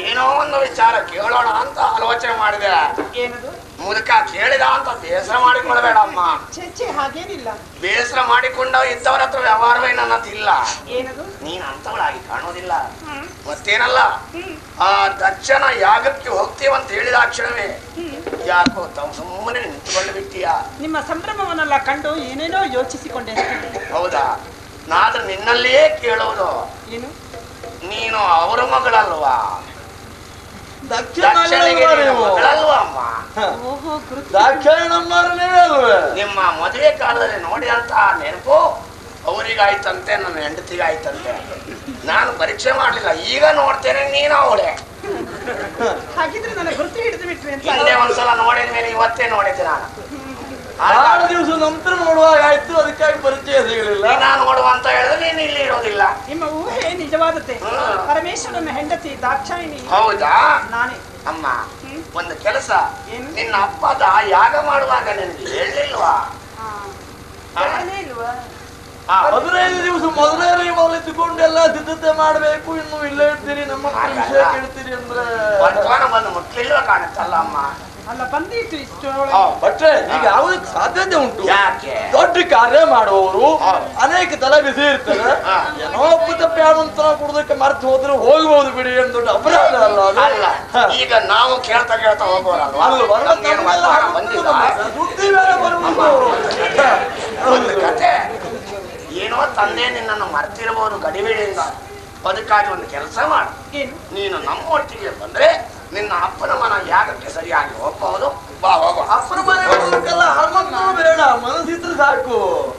ಏನೋ ಒಂದು ವಿಚಾರ ಕೇಳೋಣ ಅಂತ ಆಲೋಚನೆ ಮಾಡಿದೆ ಏನದು ಮುದುಕ ಕೇಳಿದ ಅಂತ ಬೇಸರ ಮಾಡಿಕೊಳ್ಬೇಡ ಅಮ್ಮ ಛೇ ಛೇ ಹಾಗೇನಿಲ್ಲ ಬೇಸರ ಮಾಡಿಕೊಂಡ ಇದ್ದವರ ಹತ್ರ ವ್ಯವಹಾರವೇ ನನ್ನ ಹತ್ರ ಇಲ್ಲ ಏನದು ನೀನ್ ಅಂತವಳಾಗಿ ಕಾಣೋದಿಲ್ಲ ಹ್ಮ್ ಮತ್ತೇನಲ್ಲ ಹ್ಮ್ ಆ ದಕ್ಷನ ಯಾಗಕ್ಕೆ ಹೋಗ್ತೀವಂತ ಹೇಳಿದ ಕ್ಷಣವೇ ಹ್ಮ್ ಯಾಕೋ ತಾವು ಸುಮ್ಮನೆ ನಿಂತುಕೊಂಡು ಬಿಟ್ಟಿಯಾ ನಿಮ್ಮ ಸಂಭ್ರಮವನ್ನೆಲ್ಲ ಕಂಡು ಏನೇನೋ ಯೋಚಿಸಿಕೊಂಡೆ ಅಷ್ಟೇ. ಹೌದಾ ನಾದ್ರೆ ನಿನ್ನಲ್ಲಿಯೇ ಕೇಳೋದು ಏನು ನೀನು ಅವರ ಮಗಳಲ್ವಾ ದಕ್ಷಿಣ ದಕ್ಷನಿಗೆ ನೀನು ಮಗಳಲ್ವಾ ಅಮ್ಮ ಓಹೋ ಗುರು ದಾಕ್ಷಾಯಣಮ್ಮರು ನೀವೇ ಅಲ್ವೇ ನಿಮ್ಮ ಮದುವೆ ಕಾಲದಲ್ಲಿ ನೋಡಿದಂತ ನೆನಪು ಅವರಿಗಾಯ್ತಂತೆ ನನ್ನ ಹೆಂಡತಿಗಾಯ್ತಂತೆ ನಾನು ಪರೀಕ್ಷೆ ಮಾಡ್ಲಿಲ್ಲ ಈಗ ನೋಡ್ತೇನೆ ನೀನು ಅವಳೆ ಹಾಗಿದ್ರೆ ನನ್ನ ಗುರುತು ಹಿಡಿದು ಬಿಟ್ರಿ ಅಂತ ಹಿಂದೆ ಒಂದ್ಸಲ ನೋಡಿದ ಮೇಲೆ ಇವತ್ತೇ ನೋಡಿದ್ದೆ ನಾನು ಆರು ದಿವಸ ನಂತರ ನೋಡುವಾಗ ಆಯ್ತು ಅದಕ್ಕಾಗಿ ಪರಿಚಯ ಸಿಗಲಿಲ್ಲ ನಾನು ನೋಡುವ ಅಂತ ಹೇಳಿದ್ರೆ ನೀನು ಇಲ್ಲಿ ಇರೋದಿಲ್ಲ ನಿಮ್ಮ ಊಹೆ ನಿಜವಾದತೆ ಹ್ಮ್. ಪರಮೇಶ್ವರನ ಹೆಂಡತಿ ದಾಕ್ಷಾಯಿನಿ ಹೌದಾ ನಾನೇ ಅಮ್ಮ ಹ್ಮ್. ಒಂದು ಕೆಲಸ ಏನು? ನಿನ್ನ ಅಪ್ಪದ ಯಾಗ ಮಾಡುವಾಗ ನಿನಗೆ ಹೇಳಿಲ್ವಾ ಆ, ಆ? ಹೇಳಲೇ ಇಲ್ವಾ ಆ, ಹದಿನೈದು ದಿವಸ ಮೊದಲೇ ನೀವು ಅಲ್ಲಿದ್ದುಕೊಂಡು ಎಲ್ಲ ಸಿದ್ಧತೆ ಮಾಡಬೇಕು ಇನ್ನು ಇಲ್ಲೇ ಇರ್ತೀರಿ ನಮ್ಮ ಹತ್ರ ವಿಷಯ ಕೇಳ್ತೀರಿ ಅಂದ್ರೆ ವರ್ತಮಾನ ಬಂದು ಮುಟ್ಲಿಲ್ವಾ ಕಾಣುತ್ತಲ್ಲ ಅಮ್ಮ ಅಲ್ಲ ಬಂದಿತ್ತು ಇಷ್ಟು ಆ, ಭಟ್ರೆ ಈಗ ಯಾವುದಕ್ಕೆ ಸಾಧ್ಯತೆ ಉಂಟು ಯಾಕೆ ದೊಡ್ಡ ಕಾರ್ಯ ಮಾಡುವವರು ಹೌದು. ಅನೇಕ ತಲೆ ಬಿಸಿ ಇರ್ತದೆ ಹಾ. ಏನೋ ಒಬ್ಬ ತಪ್ಪಿ ಅಂತ ಕುಡ್ದಕ್ಕೆ ಮರ್ತು ಹೋದ್ರೆ ಹೋಗ್ಬೋದು ಬಿಡಿ ಅಂತ ದೊಡ್ಡ ಅಪರಾಧ ಅಲ್ಲ ಅದು ಅಲ್ಲ ಹಾ. ಈಗ ನಾವು ಕೇಳ್ತಾ ಕೇಳ್ತಾ ಹೋಗೋರಲ್ವಾ ಅಲ್ಲ, ಬರುವ ನಮ್ಗೇನು ತಮ್ಮೆಲ್ಲ ವರ್ತಮಾನ ಹಾಕ್ಬಿಟ್ಟು ಬಂದಿಲ್ಲ ಸುದ್ದಿ ಬೇರೆ ಬರುವುದು ಹಾ. ಒಂದು ಕತೆ ಏನೋ ತಂದೆ ನಿನ್ನನ್ನು ಮರ್ತಿರಬಹುದು ಗಡಿಬಿಡಿಯಿಂದ ಅದಕ್ಕಾಗಿ ಒಂದು ಕೆಲಸ ಮಾಡು ಏನು ನೀನು ನಮ್ಮೊಟ್ಟಿಗೆ ಬಂದ್ರೆ ನಿನ್ನ ಅಪ್ಪನ ಮನ ಯಾಗಕ್ಕೆ ಸರಿಯಾಗಿ ಹೋಗ್ಬಹುದು ಬಾ ಹೋಗೋ ಅಪ್ಪನ ಮನೆ ಹೋಗೋದಕ್ಕೆಲ್ಲ ಹನುಮಂತನು ಬೇಡ ಮನಸ್ಸಿದ್ರೆ ಸಾಕು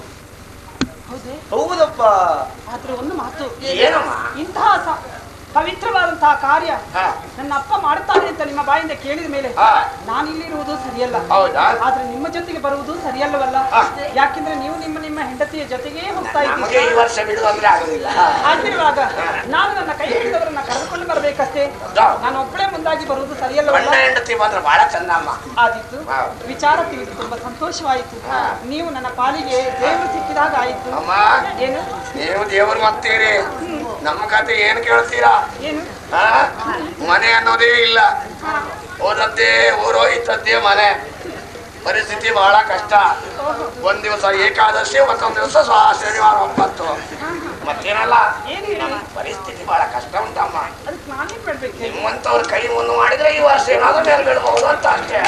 ಹೌದೇ ಹೌದಪ್ಪ ಆದ್ರೆ ಒಂದು ಮಾತು ಏನಮ್ಮ ಇಂತಹ ಸ- ಪವಿತ್ರವಾದಂತಹ ಕಾರ್ಯ ಹಾ, ನನ್ನ ಅಪ್ಪ ಮಾಡುತ್ತಾರೆ ಅಂತ ನಿಮ್ಮ ಬಾಯಿಂದ ಕೇಳಿದ ಮೇಲೆ ಹಾ. ನಾನು ಇಲ್ಲಿರುವುದು ಸರಿಯಲ್ಲ ಹೌದಾ ಆದ್ರೆ ನಿಮ್ಮ ಜೊತೆಗೆ ಬರುವುದು ಸರಿಯಲ್ಲವಲ್ಲ ಹಾ. ಯಾಕೆಂದ್ರೆ ನೀವು ನಿಮ್ಮ ನಿಮ್ಮ ಹೆಂಡತಿಯ ಜೊತೆಗೆ ಹೋಗ್ತಾ ನಮಗೆ ಇದ್ದೀರಿ ಈ ವರ್ಷ ಬಿಡುವಂದ್ರೆ ಆಗುದಿಲ್ಲ ಹಾಗಿರುವಾಗ ನಾನು ನನ್ನ ಕೈ ಹಿಡಿದವರನ್ನ ಕರೆದುಕೊಂಡು ಬರಬೇಕಷ್ಟೇ ಹೌದಾ? ನಾನು ಒಬ್ಬಳೇ ಮುಂದಾಗಿ ಬರುವುದು ಗಂಡ ಸರಿಯಲ್ಲವಲ್ಲ ಹೆಂಡತಿ ಬಂದ್ರೆ ಬಹಳ ಚಂದ ಅಮ್ಮ ಆದಿತ್ತು ಹಾ. ವಿಚಾರ ತಿಳಿದು ತುಂಬಾ ಸಂತೋಷವಾಯಿತು ಹಾ. ನೀವು ನನ್ನ ಪಾಲಿಗೆ ದೇವರು ಸಿಕ್ಕಿದಾಗ ಆಯಿತು ಅಮ್ಮ ಏನು ನೀವು ದೇವರು ಅಂತೀರಿ ನಮ್ಮ ಕತೆ ಏನ್ ಕೇಳ್ತೀರಾ ಏನು ಆ? ಮನೆ ಅನ್ನೋದೇ ಇಲ್ಲ ಹೋದದ್ದೇ ಊರು ಇದ್ದದ್ದೇ ಮನೆ ಪರಿಸ್ಥಿತಿ ಬಹಳ ಕಷ್ಟ ಒಂದ್ ದಿವಸ ಏಕಾದಶಿ ಮತ್ತೊಂದ್ ದಿವಸ ಸ್ವ- ಶನಿವಾರ ಒಂಬತ್ತು ಮತ್ತೇನಲ್ಲ ಏನು ನಮ್ಮ ಪರಿಸ್ಥಿತಿ ಬಹಳ ಕಷ್ಟ ಉಂಟಮ್ಮ ಅದಕ್ಕೆ ನಾನೇನ್ ಮಾಡ್ಬೇಕು ನಿಮ್ಮಂತವ್ರ ಕೈ ಮುಂದೆ ಮಾಡಿದ್ರೆ ಈ ವರ್ಷ ಏನಾದ್ರೂ ಮೇಲೆ ಬೀಳ್ಬಹುದು ಅಂತ ಅಷ್ಟೇ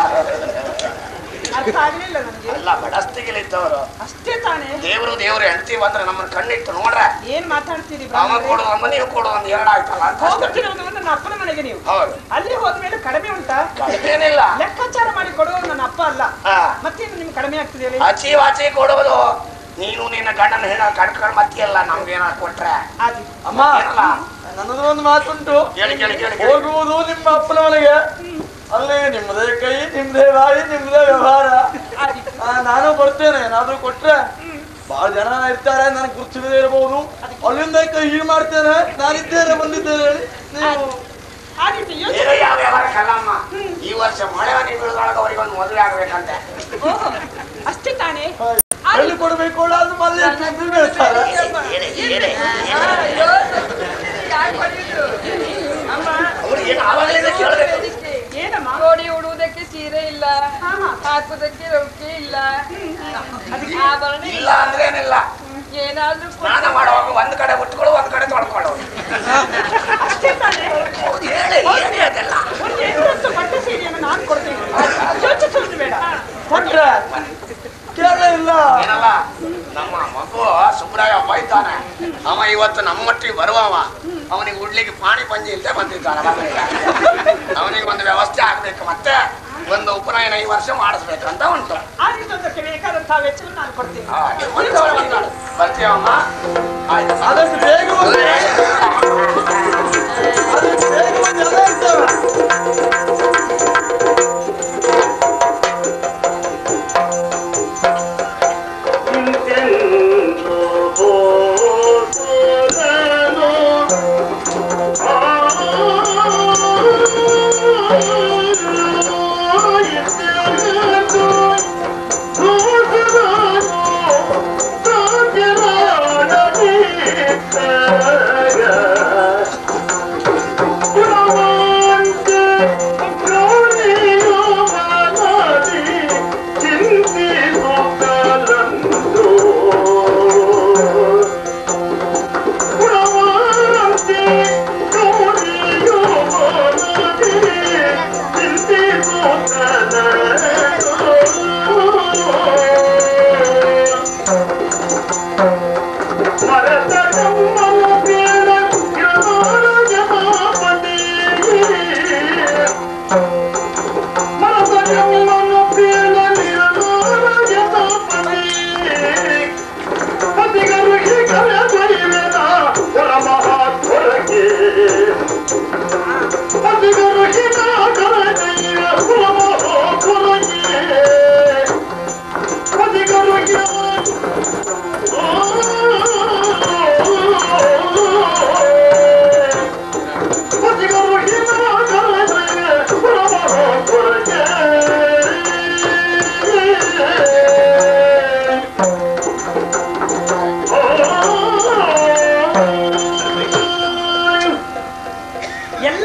ಅರ್ಥ ಆಗ್ಲಿಲ್ಲ ನನಗೆ ಅಲ್ಲ ಬಡಸ್ತಿಗಿಲಿದ್ದವರು ಅಷ್ಟೇ ತಾನೇ ದೇವರು ದೇವ್ರು ಹೆಂಡತಿ ಬಂದ್ರೆ ನಮ್ಮನ್ನ ಕಣ್ಣಿಟ್ಟು ನೋಡ್ರೆ ಏನ್ ಮಾತಾಡ್ತೀರಿ ಅವ ಬ್ರಾಹ್ಮಣರೇ? ಕೊಡು ಅಮ್ಮ ನೀವು ಕೊಡು ಒಂದ್ ಎರಡು ಆಯ್ತಲ್ಲ ಅಂತ ಅಷ್ಟೇ. ಹೋಗುತ್ತಿರುವುದು ನನ್ನ ಅಪ್ಪನ ಮನೆಗೆ ನೀವು ಹೌದು ಅಲ್ಲಿ ಹೋದ್ಮೇಲೆ ಕಡಿಮೆ ಉಂಟಾ ಕಡಿಮೆನಿಲ್ಲ ಲೆಕ್ಕಾಚಾರ ಮಾಡಿ ಕೊಡುವುದು ನನ್ನ ಅಪ್ಪ ಅಲ್ಲ ಹಾ ಮತ್ತೇನು ನಿಮ್ಗೆ ಕಡಿಮೆ ಆಗ್ತಿದೆಯಲ್ಲ ಆಚಿ ವಾಚಿ ಕೊಡುವುದು ನೀನು ನಿನ್ನ ಗಂಡನ ಹೆಣ ಕಟ್ಕೊಂಡು ಮತ್ತಿಯಲ್ಲ ನಮ್ಗೆ ಏನಾರು ಕೊಟ್ರೆ ಆದಿ ಅಮ್ಮ ಏನಲ್ಲ? ನನ್ನದು ಒಂದು ಮಾತುಂಟು ಕೇಳಿ ಕೇಳಿ ಕೇಳಿ ಕೇಳಿ. ಹೋಗುವುದು ನಿಮ್ಮ ಅಪ್ಪನ ಮನೆಗೆ ಅಲ್ಲಿ ನಿಮ್ಮದೇ ಕೈ ನಿಮ್ಮದೇ ಬಾಯಿ ನಿಮ್ಮದೇ ವ್ಯವಹಾರ ಆದಿ ಆ, ನಾನು ಬರ್ತೇನೆ ಏನಾದ್ರೂ ಕೊಟ್ರೆ ಬಹಳ ಜನ ಇರ್ತಾರೆ ನನಗೆ ಗುರ್ತಿಲ್ಲದೆ ಇರಬಹುದು ಅಲ್ಲಿಂದ ಕೈ ಹೀಗೆ ಮಾಡ್ತೇನೆ ನಾನಿದ್ದೇನೆ ಬಂದಿದ್ದೇನೆ ಹೇಳಿ ನೀವು ಆದಿತ್ಯ ಯೋಚನೆ ಬೇರೆ ಯಾವ ವ್ಯವಹಾರ ಕಲ್ಲಮ್ಮ ಈ ವರ್ಷ ಮಳೆ ಹನಿ ಬೀಳದೊಳಗೆ ಅವರಿಗೆ ಒಂದು ಮದುವೆ ಆಗ್ಬೇಕಂತೆ ಓಹೋ, ಅಷ್ಟೇ ತಾನೇ ಎಲ್ಲಿ ಕೊಡಬೇಕು ಅದು ಮಲ್ಲಿ ಬೀಳ್ತಾರೆ ಹೇಳಿ, ಹೇಳಿ, ಹೇಳಿ. ಅವ್ರು ಏನು ಆವಾಗಲಿಂದ ಕೇಳಬೇಕು ಏನಮ್ಮ ಕೋಡಿ ಉಡುವುದಕ್ಕೆ ಸೀರೆ ಇಲ್ಲ ಹಾ, ಹಾ. ಹಾಕುವುದಕ್ಕೆ ರೊಕ್ಕೆ ಇಲ್ಲ ಆಭರಣ ಇಲ್ಲ ಇಲ್ಲ ಅಂದ್ರೆ ಏನಿಲ್ಲ ಏನಾದ್ರೂ ಸ್ನಾನ ಮಾಡುವಾಗ ಒಂದ್ ಕಡೆ ಉಟ್ಕೊಳ್ಳು ಒಂದ್ ಕಡೆ ತೊಳ್ಕೊಳ್ಳು ಅಷ್ಟೇ ತಾನೇ ಹೌದು ಹೇಳಿ ಏನ್ ಹೇಳ್ದಲ್ಲ ಒಂದು ಎಂಟತ್ತು ಬಟ್ಟೆ ಸೀರೆಯನ್ನು ನಾನು ಕೊಡ್ತೇನೆ ಯೋಚಿಸುವುದು ಬೇಡ ಕೊಟ್ರೆ ಕೇಳ ಇಲ್ಲ ಏನಲ್ಲ ನಮ್ಮ ಮಗು ಸುಬ್ರಾಯ ಅಪ್ಪ ಇದ್ದಾನೆ ಅವ ಇವತ್ತು ನಮ್ಮೊಟ್ಟಿಗೆ ಬರುವವ ಅವನಿಗೆ ಉಡ್ಲಿಕ್ಕೆ ಪಾಣಿ ಪಂಜಿ ಇಲ್ಲದೆ ಬಂದಿದ್ದಾನೆ ಮಗನಿಗೆ. ಅವನಿಗೆ ಒಂದು ವ್ಯವಸ್ಥೆ ಆಗ್ಬೇಕು ಮತ್ತೆ ಒಂದು ಉಪನಯನ ಈ ವರ್ಷ ಮಾಡಿಸ್ಬೇಕಂತ ಉಂಟು ಆದಿತ್ಯಕ್ಕೆ ಬೇಕಾದಂತಹ ವೆಚ್ಚವನ್ನು ನಾನು ಕೊಡ್ತೇನೆ ಆ, ನೀವು ಬಂದವಳು ಬಂದಾಳು. ಬರ್ತೀವಮ್ಮ ಆಯ್ತು ಆದಷ್ಟು ಬೇಗ ಬಂದ್ರೆ ಆದಷ್ಟು ಬೇಗ ಬಂದ್ರೆ ಎಲ್ಲ ಇರ್ತವೆ Thank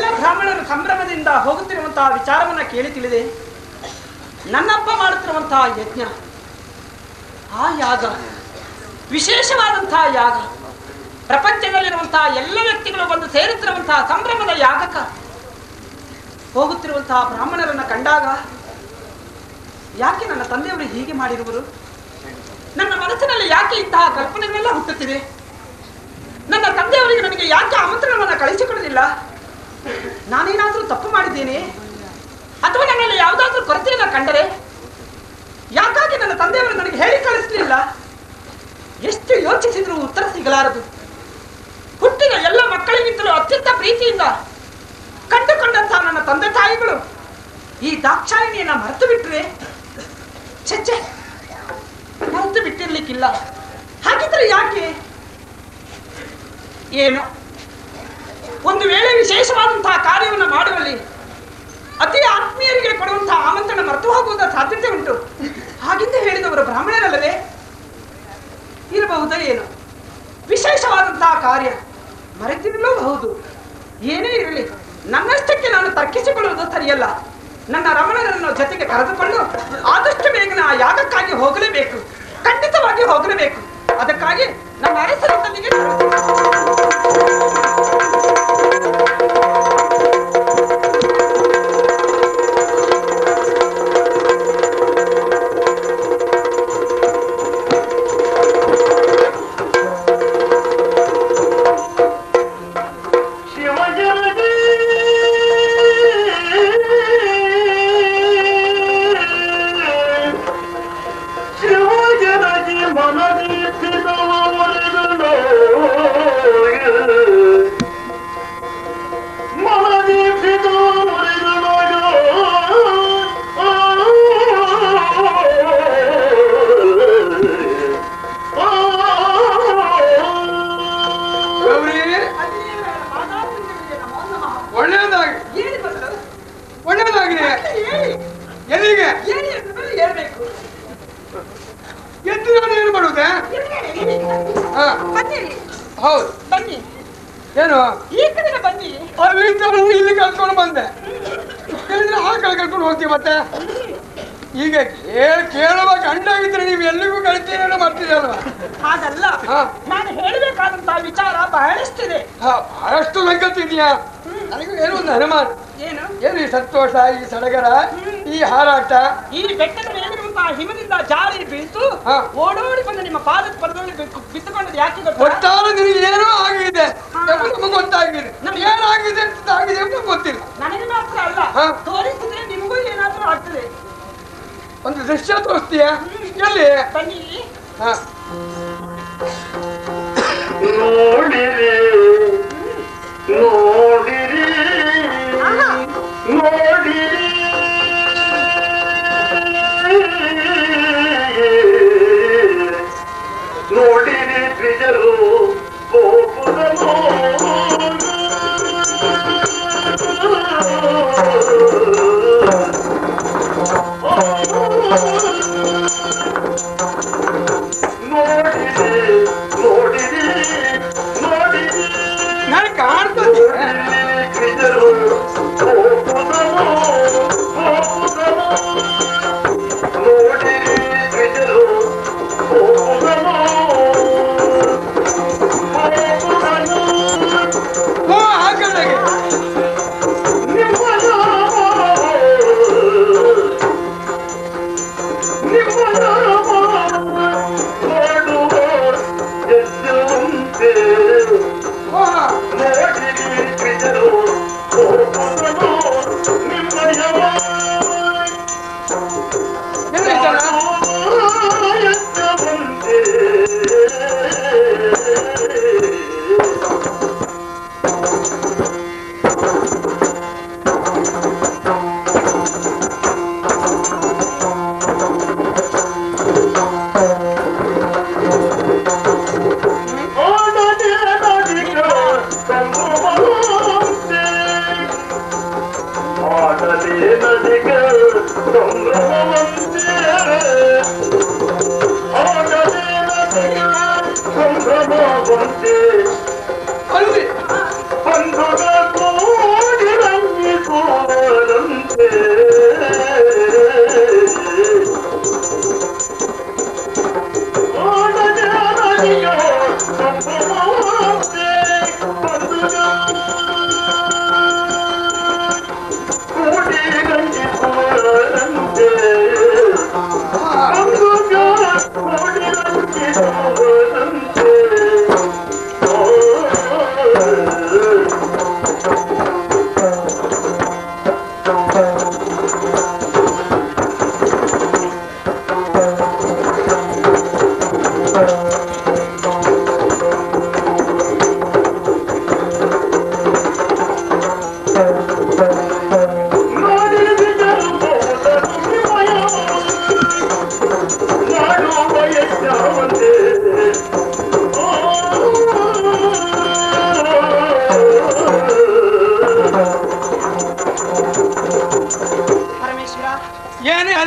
ಎಲ್ಲ ಬ್ರಾಹ್ಮಣರು ಸಂಭ್ರಮದಿಂದ ಹೋಗುತ್ತಿರುವಂತಹ ವಿಚಾರವನ್ನ ಕೇಳಿ ತಿಳಿದೆ ನನ್ನಪ್ಪ ಮಾಡುತ್ತಿರುವಂತಹ ಯಜ್ಞ ಆ ಯಾಗ ವಿಶೇಷವಾದಂತಹ ಯಾಗ ಪ್ರಪಂಚದಲ್ಲಿರುವಂತಹ ಎಲ್ಲ ವ್ಯಕ್ತಿಗಳು ಬಂದು ಸೇರುತ್ತಿರುವಂತಹ ಸಂಭ್ರಮದ ಯಾಗಕ ಹೋಗುತ್ತಿರುವಂತಹ ಬ್ರಾಹ್ಮಣರನ್ನ ಕಂಡಾಗ ಯಾಕೆ ನನ್ನ ತಂದೆಯವರು ಹೀಗೆ ಮಾಡಿರುವರು ನನ್ನ ಮನಸ್ಸಿನಲ್ಲಿ ಯಾಕೆ ಇಂತಹ ಕಲ್ಪನೆಗಳೆಲ್ಲ ಹುಟ್ಟುತ್ತಿವೆ ನನ್ನ ತಂದೆಯವರಿಗೆ ನನಗೆ ಯಾಕೆ ಆಮಂತ್ರಣವನ್ನು ಕಳಿಸಿಕೊಡುವುದಿಲ್ಲ ನಾನೇನಾದರೂ ತಪ್ಪು ಮಾಡಿದ್ದೇನೆ ಅಥವಾ ನನ್ನಲ್ಲಿ ಯಾವುದಾದ್ರೂ ಕೊರತೆಯನ್ನು ಕಂಡರೆ ಯಾಕಾಗಿ ನನ್ನ ತಂದೆಯವರು ನನಗೆ ಹೇಳಿ ಕಳಿಸಲಿಲ್ಲ ಎಷ್ಟು ಯೋಚಿಸಿದರೂ ಉತ್ತರ ಸಿಗಲಾರದು ಹುಟ್ಟಿದ ಎಲ್ಲ ಮಕ್ಕಳಿಗಿಂತಲೂ ಅತ್ಯಂತ ಪ್ರೀತಿಯಿಂದ ಕಂಡುಕೊಂಡಂತಹ ನನ್ನ ತಂದೆ ತಾಯಿಗಳು ಈ ದಾಕ್ಷಾಯಿಣಿಯನ್ನ ಮರೆತು ಬಿಟ್ರೆ ಛೆ ಮರೆತು ಬಿಟ್ಟಿರ್ಲಿಕ್ಕಿಲ್ಲ ಹಾಗಿದ್ರೆ ಯಾಕೆ ಏನು ಒಂದು ವೇಳೆ ವಿಶೇಷವಾದಂತಹ ಕಾರ್ಯವನ್ನು ಮಾಡುವಲ್ಲಿ ಅತಿ ಆತ್ಮೀಯರಿಗೆ ಕೊಡುವಂತಹ ಆಮಂತ್ರಣ ಮರೆತು ಹೋಗುವುದ ಸಾಧ್ಯತೆ ಉಂಟು ಹಾಗೆಂದು ಹೇಳಿದವರು ಬ್ರಾಹ್ಮಣರಲ್ಲವೇ ಇರಬಹುದೋ ಏನು ವಿಶೇಷವಾದಂತಹ ಕಾರ್ಯ ಮರೆತಿರಲೂಬಹುದು ಏನೇ ಇರಲಿ ನನ್ನಷ್ಟಕ್ಕೆ ನಾನು ತರ್ಕಿಸಿಕೊಳ್ಳುವುದು ಸರಿಯಲ್ಲ ನನ್ನ ರಮಣರನ್ನು ಜೊತೆಗೆ ಕರೆದುಕೊಂಡು ಆದಷ್ಟು ಬೇಗನೆ ಆ ಯಾಗಕ್ಕಾಗಿ ಹೋಗಲೇಬೇಕು ಖಂಡಿತವಾಗಿ ಹೋಗಲೇಬೇಕು ಅದಕ್ಕಾಗಿ ನಮ್ಮ ಅರಸರಿದ್ದಲ್ಲಿಗೆ ಶಿವಜನದಿ ಶಿವಜನದಿ ಮನದೀಪಿದವರೆಗಳು ಗೌರಿ ಒಳ್ಳೆಯದಾಗಿ ಏನು ಬದಲು? ಒಳ್ಳೆಯದಾಗಿದೆ ಎಲ್ಲಿಗೆ ಏನು ಎಂಬುದನ್ನು ಹೇಳ್ಬೇಕು ಎದ್ದು ನಾನು ಏನು ಮಾಡುವುದೇ ಹಾ ಬನ್ನಿ ಇಲ್ಲಿ. ಹೌದು ಬನ್ನಿ ಏನು ಈ ಕಡೆ ಬನ್ನಿ ಅಲ್ಲಿಂದ ಇಲ್ಲಿ ಕರ್ಕೊಂಡು ಬಂದೆ ಹೇಳಿದ್ರೆ ಆ ಕಡೆ ಕರ್ಕೊಂಡು ಹೋಗ್ತೀವಿ ಮತ್ತೆ ಈಗ ಕೇಳ ಕೇಳುವ ಗಂಡಾಗಿದ್ರೆ ನೀವು ಎಲ್ಲಿಗೂ ಕಳಿತೀರೇನೋ ಮಾಡ್ತೀರಲ್ವಾ ಹಾಗಲ್ಲ ಹಾ. ನಾನು ಹೇಳಬೇಕಾದಂತಹ ವಿಚಾರ ಬಹಳಷ್ಟಿದೆ ಹಾ, ಬಹಳಷ್ಟು ಸಂಗತಿ ಇದೆಯಾ ನನಗೂ ಏನೋ ಒಂದು ಅನುಮಾನ ಏನು ಏನು ಈ ಸಂತೋಷ ಈ ಸಡಗರ ಈ ಹಾರಾಟ ಈ ಬೆಟ್ಟದ ಮೇಲಿರುವಂತಹ ಹಿಮದಿಂದ ಜಾರಿ ಬೀಳ್ತು ಹಾ. ಓಡೋಡಿ ಬಂದು ನಿಮ್ಮ ಪಾದದ ಪದದಲ್ಲಿ ಬಿದ್ದು- ಬಿದ್ದುಕೊಂಡದ್ದು ಯಾಕೆ ಗೊತ್ತಾ ಒಟ್ಟಾರೆ ನಿನಗೆ ಏನೋ ಆಗಿದೆ ಎಂಬುದು ನಮಗೆ ಗೊತ್ತಾಗಿದೆ ನಮ್ಗೆ ಏನಾಗಿದೆ ಅಂತ ಆಗಿದೆ ಅಂತ ಗೊತ್ತಿಲ್ಲ ನನಗೆ ಮಾತ್ರ ಅಲ್ಲ ಹಾ. ತೋರಿಸಿದ್ರೆ ನಿಮಗೂ ಏನಾದ್ರೂ ಆಗ್ತದೆ ಒಂದು ದೃಶ್ಯ ತೋರಿಸ್ತೀಯ ಎಲ್ಲಿ ಬನ್ನಿ ಹಾ ನೋಡಿರಿ ನೋಡಿರಿ ನೋಡಿರಿ ನೋಡಿರಿ ದ್ವಿಜರು ಗೋಪುರಮೋ ನೋಡಿರಿ ನೋಡಿರಿ ನೋಡಿರಿ ನಾನು ಕಾಣ್ತದೆ ದ್ವಿಜರು ಗೋಪುರಮೋ ಗೋಪುರಮೋ ನೋಡಿರಿ ದ್ವಿಜರು ಗೋಪುರಮೋ ಗೋಪುರಮೋ ಓ ಆ ಕಡೆಗೆ ನಿಮ್ಮನ ನಿಮ್ಮನ ಮಾಡುವ ಎದ್ದಂತೆ ಓ ನೋಡಿರಿ ದ್ವಿಜರು ಗೋಪುರಮೋ ನಿಮ್ಮಯವ ಎಲ್ಲಿದ್ದಾನ ಆಡಲೇ ನದಿ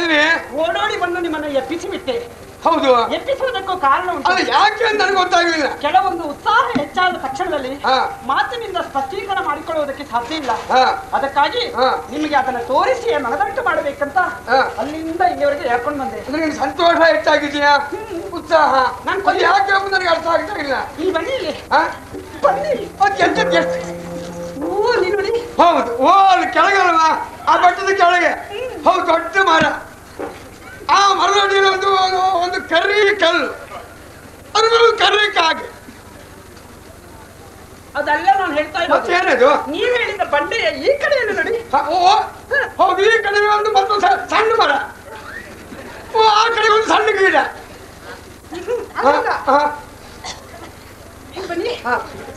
ಎಲ್ಲಿ ಓಡೋಡಿ ಬಂದು ನಿಮ್ಮನ್ನು ಎಪ್ಪಿಸಿ ಬಿಟ್ಟೆ ಹೌದು ಎಪ್ಪಿಸುವುದಕ್ಕೂ ಕಾರಣ ಉಂಟು ಅದು ಯಾಕೆ ಅಂತ ನನಗೆ ಗೊತ್ತಾಗ್ಲಿಲ್ಲ ಕೆಲವೊಂದು ಉತ್ಸಾಹ ಹೆಚ್ಚಾದ ತಕ್ಷಣದಲ್ಲಿ ಹಾ. ಮಾತಿನಿಂದ ಸ್ಪಷ್ಟೀಕರಣ ಮಾಡಿಕೊಳ್ಳುವುದಕ್ಕೆ ಸಾಧ್ಯ ಇಲ್ಲ ಹಾ. ಅದಕ್ಕಾಗಿ ಹಾ. ನಿಮಗೆ ಅದನ್ನ ತೋರಿಸಿ ಮನದಟ್ಟು ಮಾಡಬೇಕಂತ ಹಾ. ಅಲ್ಲಿಂದ ಇಲ್ಲಿವರೆಗೆ ಹೇಳ್ಕೊಂಡು ಬಂದೆ ಅಂದ್ರೆ ನಿನ್ಗೆ ಸಂತೋಷ ಹೆಚ್ಚಾಗಿದೆಯಾ ಉತ್ಸಾಹ ನಾನ್ ಅದು ಯಾಕೆ ಎಂಬುದು ನನಗೆ ಅರ್ಥ ಆಗ್ತಾ ಇಲ್ಲ ಇಲ್ಲಿ ಬನ್ನಿ ಇಲ್ಲಿ ಹಾ? ಬನ್ನಿ ಅದ್ ಎಂತದ್ ಎಷ್ಟು ಓ ನೀನು ನೋಡಿ ಹೌದು ಓ ಅಲ್ಲಿ ಕೆಳಗಲ್ವ ಆ ಬೆಟ್ಟದ ಕೆಳಗೆ ಹೌದು ದೊಡ್ಡ ಮರ ಆ ಮರದಡಿಯಲ್ಲಿ ಒಂದು ಒಂದು- ಒಂದು ಕರ್ರಿ ಕಲ್ಲು ಅದ್ರ ಮೇಲೆ ಒಂದು ಕರ್ರಿ ಕಾಗೆ ಅದೆಲ್ಲ ನಾನು ಹೇಳ್ತಾ ಇರೋದು ಮತ್ತೇನದು ನೀವ್ ಹೇಳಿದ ಬಂಡೆಯ ಈ ಕಡೆಯಲ್ಲಿ ನೋಡಿ ಹ, ಓ ಹೌದು ಈ ಕಡೆ ಒಂದು ಮತ್ತೊಂದು ಸ- ಸಣ್ಣ ಮರ ಓ ಆ ಕಡೆ ಒಂದು ಸಣ್ಣ ಗಿಡ ಹ, ಅಲ್ಲ ಹ, ಇಲ್ಲಿ ಬನ್ನಿ ಹ.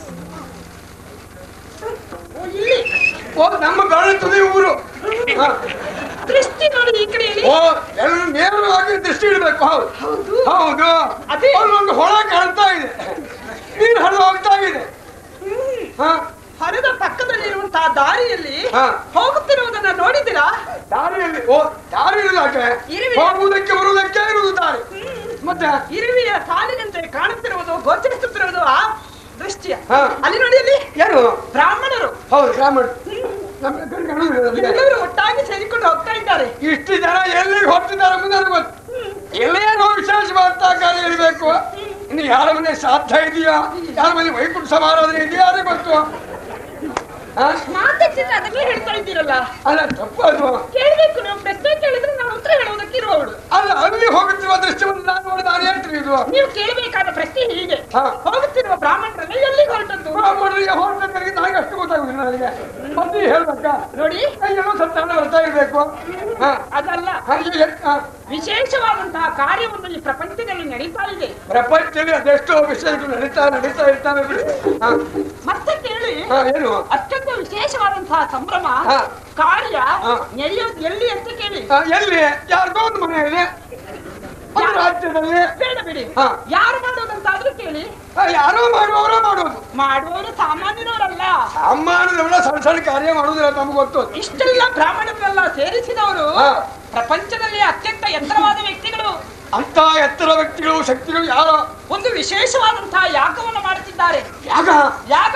ಓ ಇಲ್ಲಿ ಓ ನಮ್ಮ ಬೆರಳು ತುದಿ ಊರು ಹ. ದೃಷ್ಟಿ ನೋಡಿ ಈ ಕಡೆಯಲ್ಲಿ ಓ ಎಲ್ಲ ನೇರವಾಗಿ ದೃಷ್ಟಿ ಇಡಬೇಕು ಹೌದು ಹೌದು ಹೌದು ಅದೇ. ಅಲ್ಲೊಂದು ಹೊಳ ಕಾಣ್ತಾ ಇದೆ ನೀರು ಹರಿದು ಹೋಗ್ತಾ ಇದೆ ಹ್ಮ್. ಹ ಹರಿದ ಪಕ್ಕದಲ್ಲಿ ಇರುವಂತಹ ದಾರಿಯಲ್ಲಿ ಹಾ. ಹೋಗುತ್ತಿರುವುದನ್ನ ನೋಡಿದ್ದೀರಾ ದಾರಿಯಲ್ಲಿ ಓ ದಾರಿ ಇರುವುದಕ್ಕೆ ಇರುವೆ. ಹೋಗುವುದಕ್ಕೆ ಬರುವುದಕ್ಕೆ ಇರುವುದು ದಾರಿ ಮತ್ತೆ ಇರುವೆಯ ಸಾಲಿನಂತೆ ಕಾಣುತ್ತಿರುವುದು ಗೋಚರಿಸುತ್ತಿರುವುದು ಆ ದೃಷ್ಟಿಯ ಹಾ. ಅಲ್ಲಿ ನೋಡಿ ಅಲ್ಲಿ ಯಾರು ಬ್ರಾಹ್ಮಣರು ಹೌದು ಬ್ರಾಹ್ಮಣ ನಮ್ಮ ಕಡೆ ಕಾಣುವುದಿಲ್ಲ ನಮಗೆ. ಎಲ್ಲರೂ ಒಟ್ಟಾಗಿ ಸೇರಿಕೊಂಡು ಹೋಗ್ತಾ ಇದ್ದಾರೆ ಇಷ್ಟು ಜನ ಎಲ್ಲಿಗೆ ಹೊರಟಿದ್ದಾರೆ ಎಂಬುದು ನನಗೆ ಗೊತ್ತು ಎಲ್ಲೇನೋ ವಿಶೇಷವಾದ ಕಾರ್ಯ ಇರಬೇಕು ಇನ್ನು ಯಾರ ಮನೆ ಸಾಧ್ಯ ಇದೆಯಾ ಯಾರ ಮನೆ ವೈಕುಂಠ ಸಮಾರಾಧನೆ ಇದೆಯಾ ಯಾರಿಗೆ ಗೊತ್ತು ಆ? ಮಾತಾಡ್ತಿದ್ರೆ ಅದನ್ನೇ ಹೇಳ್ತಾ ಇದ್ದೀರಲ್ಲ ಅಲ್ಲ ತಪ್ಪು ಅದು ಕೇಳಬೇಕು ನೀವು ಪ್ರಶ್ನೆ ಕೇಳಿದ್ರೆ ನಾವು ಉತ್ತರ ಹೇಳುವುದಕ್ಕೆ ಇರುವವಳು ಅಲ್ಲ ಅಲ್ಲಿ ಹೋಗುತ್ತಿರುವ ದೃಶ್ಯವನ್ನು ನಾನು ನೋಡಿ ನಾನು ಹೇಳ್ತೀನಿ ಇದು ನೀವು ಕೇಳಬೇಕಾದ ಪ್ರಶ್ನೆ ಹೀಗೆ ಹಾ. ಹೋಗುತ್ತಿರುವ ಬ್ರಾಹ್ಮಣರನ್ನ ಎಲ್ಲಿಗೆ ಹೊರಟದ್ದು ಬ್ರಾಹ್ಮಣರಿಗೆ ಹೊರಟರಿಗೆ ನನಗೆ ಅಷ್ಟು ಗೊತ್ತಾಗುದಿಲ್ಲ ನನಗೆ ಮತ್ತೆ ಹೇಳ್ಬೇಕಾ ನೋಡಿ ಕೈಯಲ್ಲೂ ಸ್ವಲ್ಪ ಹಣ ಬರ್ತಾ ಇರ್ಬೇಕು ಹಾ ಅದಲ್ಲ ಹಾಗೆ ಎ- ಹಾ. ವಿಶೇಷವಾದಂತಹ ಕಾರ್ಯವೊಂದು ಈ ಪ್ರಪಂಚದಲ್ಲಿ ನಡೀತಾ ಇದೆ ಪ್ರಪಂಚದಲ್ಲಿ ಅದೆಷ್ಟೋ ವಿಷಯಗಳು ನಡೀತಾ ನಡೀತಾ ಇರ್ತಾವೆ ಬಿಡಿ ಹಾ ಮತ್ತೆ ಕೇಳಿ ಹಾ ಏನು ಅತ್ಯಂತ ವಿಶೇಷವಾದಂತಹ ಸಂಭ್ರಮ ಹಾ. ಕಾರ್ಯ ಹಾ. ನಡೆಯೋದು ಎಲ್ಲಿ ಅಂತ ಕೇಳಿ ಆ, ಎಲ್ಲಿ ಯಾರಿಗೋ ಒಂದು ಮನೆಯಲ್ಲಿ ಒಂದು ರಾಜ್ಯದಲ್ಲಿ ಬೇಡ ಬಿಡಿ ಹಾ. ಯಾರು ಮಾಡೋದಂತಾದ್ರೂ ಕೇಳಿ ಆ, ಯಾರೋ ಮಾಡುವವರ ಮಾಡೋದು ಮಾಡುವವರು ಸಾಮಾನ್ಯರವರಲ್ಲ ಸಾಮಾನ್ಯದವರ ಸಣ್ಣ ಸಣ್ಣ ಕಾರ್ಯ ಮಾಡುವುದಿಲ್ಲ ನಮ್ಗೆ ಗೊತ್ತು ಇಷ್ಟೆಲ್ಲ ಬ್ರಾಹ್ಮಣರನ್ನೆಲ್ಲ ಸೇರಿಸಿದವರು ಹಾ. ಪ್ರಪಂಚದಲ್ಲಿ ಅತ್ಯಂತ ಎತ್ತರವಾದ ವ್ಯಕ್ತಿಗಳು ಅಂತ ಎತ್ತರ ವ್ಯಕ್ತಿಗಳು ಶಕ್ತಿಗಳು ಯಾರೋ ಒಂದು ವಿಶೇಷವಾದಂತಹ ಯಾಗವನ್ನು ಮಾಡುತ್ತಿದ್ದಾರೆ ಯಾಗ ಯಾಗ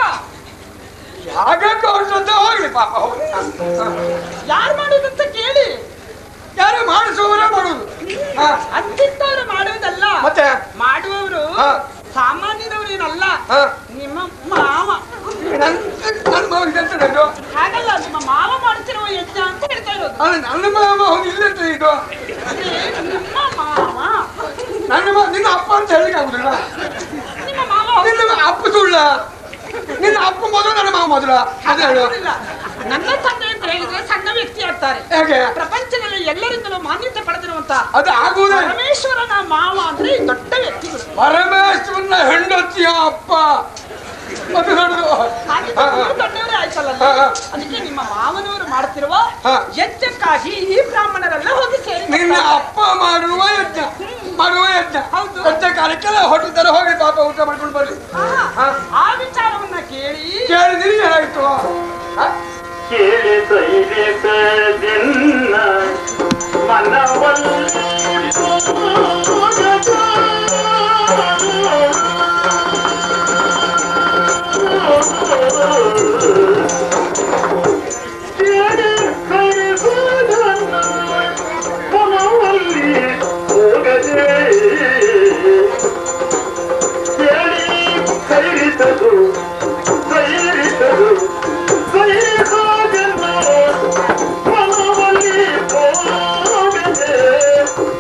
ಯಾಗಕ್ಕೆ ಹೊರಟಂತ ಹೋಗ್ಲಿ ಪಾಪ ಹೋಗ್ಲಿ ಹಾ, ಹಾ. ಯಾರು ಮಾಡುದಂತ ಕೇಳಿ ಯಾರೋ ಮಾಡಿಸುವವರೇ ಮಾಡುದು ಹಾ, ಅಂತಿದ್ದವರು ಮಾಡುವುದಲ್ಲ ಮತ್ತೆ ಮಾಡುವವರು ಹಾ. ಸಾಮಾನ್ಯದವರು ಏನಲ್ಲ ಹಾ. ನಿಮ್ಮ ಮಾವ ನನ್ ನನ್ನ ಮಗನಿಗೆ ಎಂತ ಇದು ಹಾಗಲ್ಲ ನಿಮ್ಮ ಮಾವ ಮಾಡುತ್ತಿರುವ ಯಜ್ಞ ಅಂತ ಹೇಳ್ತಾ ಇರೋದು ಅಲ್ಲ ನನ್ನ ಮಾವ ಹೋಗಿ ಇಲ್ಲಂತ ಇದು ಅದೇ ನಿಮ್ಮ ಮಾವ ನನ್ನ ಮ- ನಿನ್ನ ಅಪ್ಪ ಅಂತ ಹೇಳಿಕ್ಕೆ ಆಗುದಿಲ್ಲ ನಿಮ್ಮ ಮಾವ ನಿನ್ನ ಅಪ್ಪ ಸುಳ್ಳ ನಿನ್ನ ಅಪ್ಪ ಮೊದಲು ನನ್ನ ಮಾವ ಮೊದಲ ಅದೇ ಹೇಳು ಇಲ್ಲ ನನ್ನ ತಂದೆ ಅಂತ ಹೇಳಿದ್ರೆ ಸಣ್ಣ ವ್ಯಕ್ತಿ ಆಗ್ತಾರೆ ಹೇಗೆ ಪ್ರಪಂಚದಲ್ಲಿ ಎಲ್ಲರಿಂದಲೂ ಮಾನ್ಯತೆ ಪಡೆದಿರುವಂತ ಅದು ಆಗುವುದೇ ಪರಮೇಶ್ವರನ ಮಾವ ಅಂದ್ರೆ ಈ ದೊಡ್ಡ ವ್ಯಕ್ತಿಗಳು ಪರಮೇಶ್ವರನ ಹೆಂಡತಿಯ ಅಪ್ಪ ಅದು ದೊಡ್ಡದು ಹಾಗೆ ಹಾ, ಹಾ. ನೀವು ದೊಡ್ಡವರೇ ಆಯ್ತಲ್ಲ ಹಾ, ಹಾ. ಅದಕ್ಕೆ ನಿಮ್ಮ ಮಾವನವರು ಮಾಡುತ್ತಿರುವ ಹಾ. ಯಜ್ಞಕ್ಕಾಗಿ ಈ ಬ್ರಾಹ್ಮಣರೆಲ್ಲ ಹೋಗಿ ಸೇರಿ ನಿನ್ನ ಅಪ್ಪ ಮಾಡುವ ಯಜ್ಞ ಮಾಡುವ ಯಜ್ಞ ಹೌದು. ಯಜ್ಞ ಕಾಲಕ್ಕೆಲ್ಲ ಹೊಟ್ಟಿದ್ದಾರೆ ಹೋಗಿ ಪಾಪ ಊಟ ಮಾಡ್ಕೊಂಡು ಬರ್ಲಿ ಆ, ಹಾ. ಆ ವಿಚಾರವನ್ನ ಕೇಳಿ ಕೇಳಿ ನಿನಗೆ ಏನಾಯ್ತು ಹಾ? ಕೇಳಿದೈರಿತ ದಿನ್ನ ಮನವಲ್ಲಿ ಕೇಳಿ ಕೈಗುದನ್ನ ಮನವಲ್ಲಿ ಹೋಗದೆ ಕೇಳಿ ಕೈರಿತದು ಕೈರಿತದು ಕೈಗಾಗಲ್ಲ ಮನವಲ್ಲಿ ಹೋಗದೆ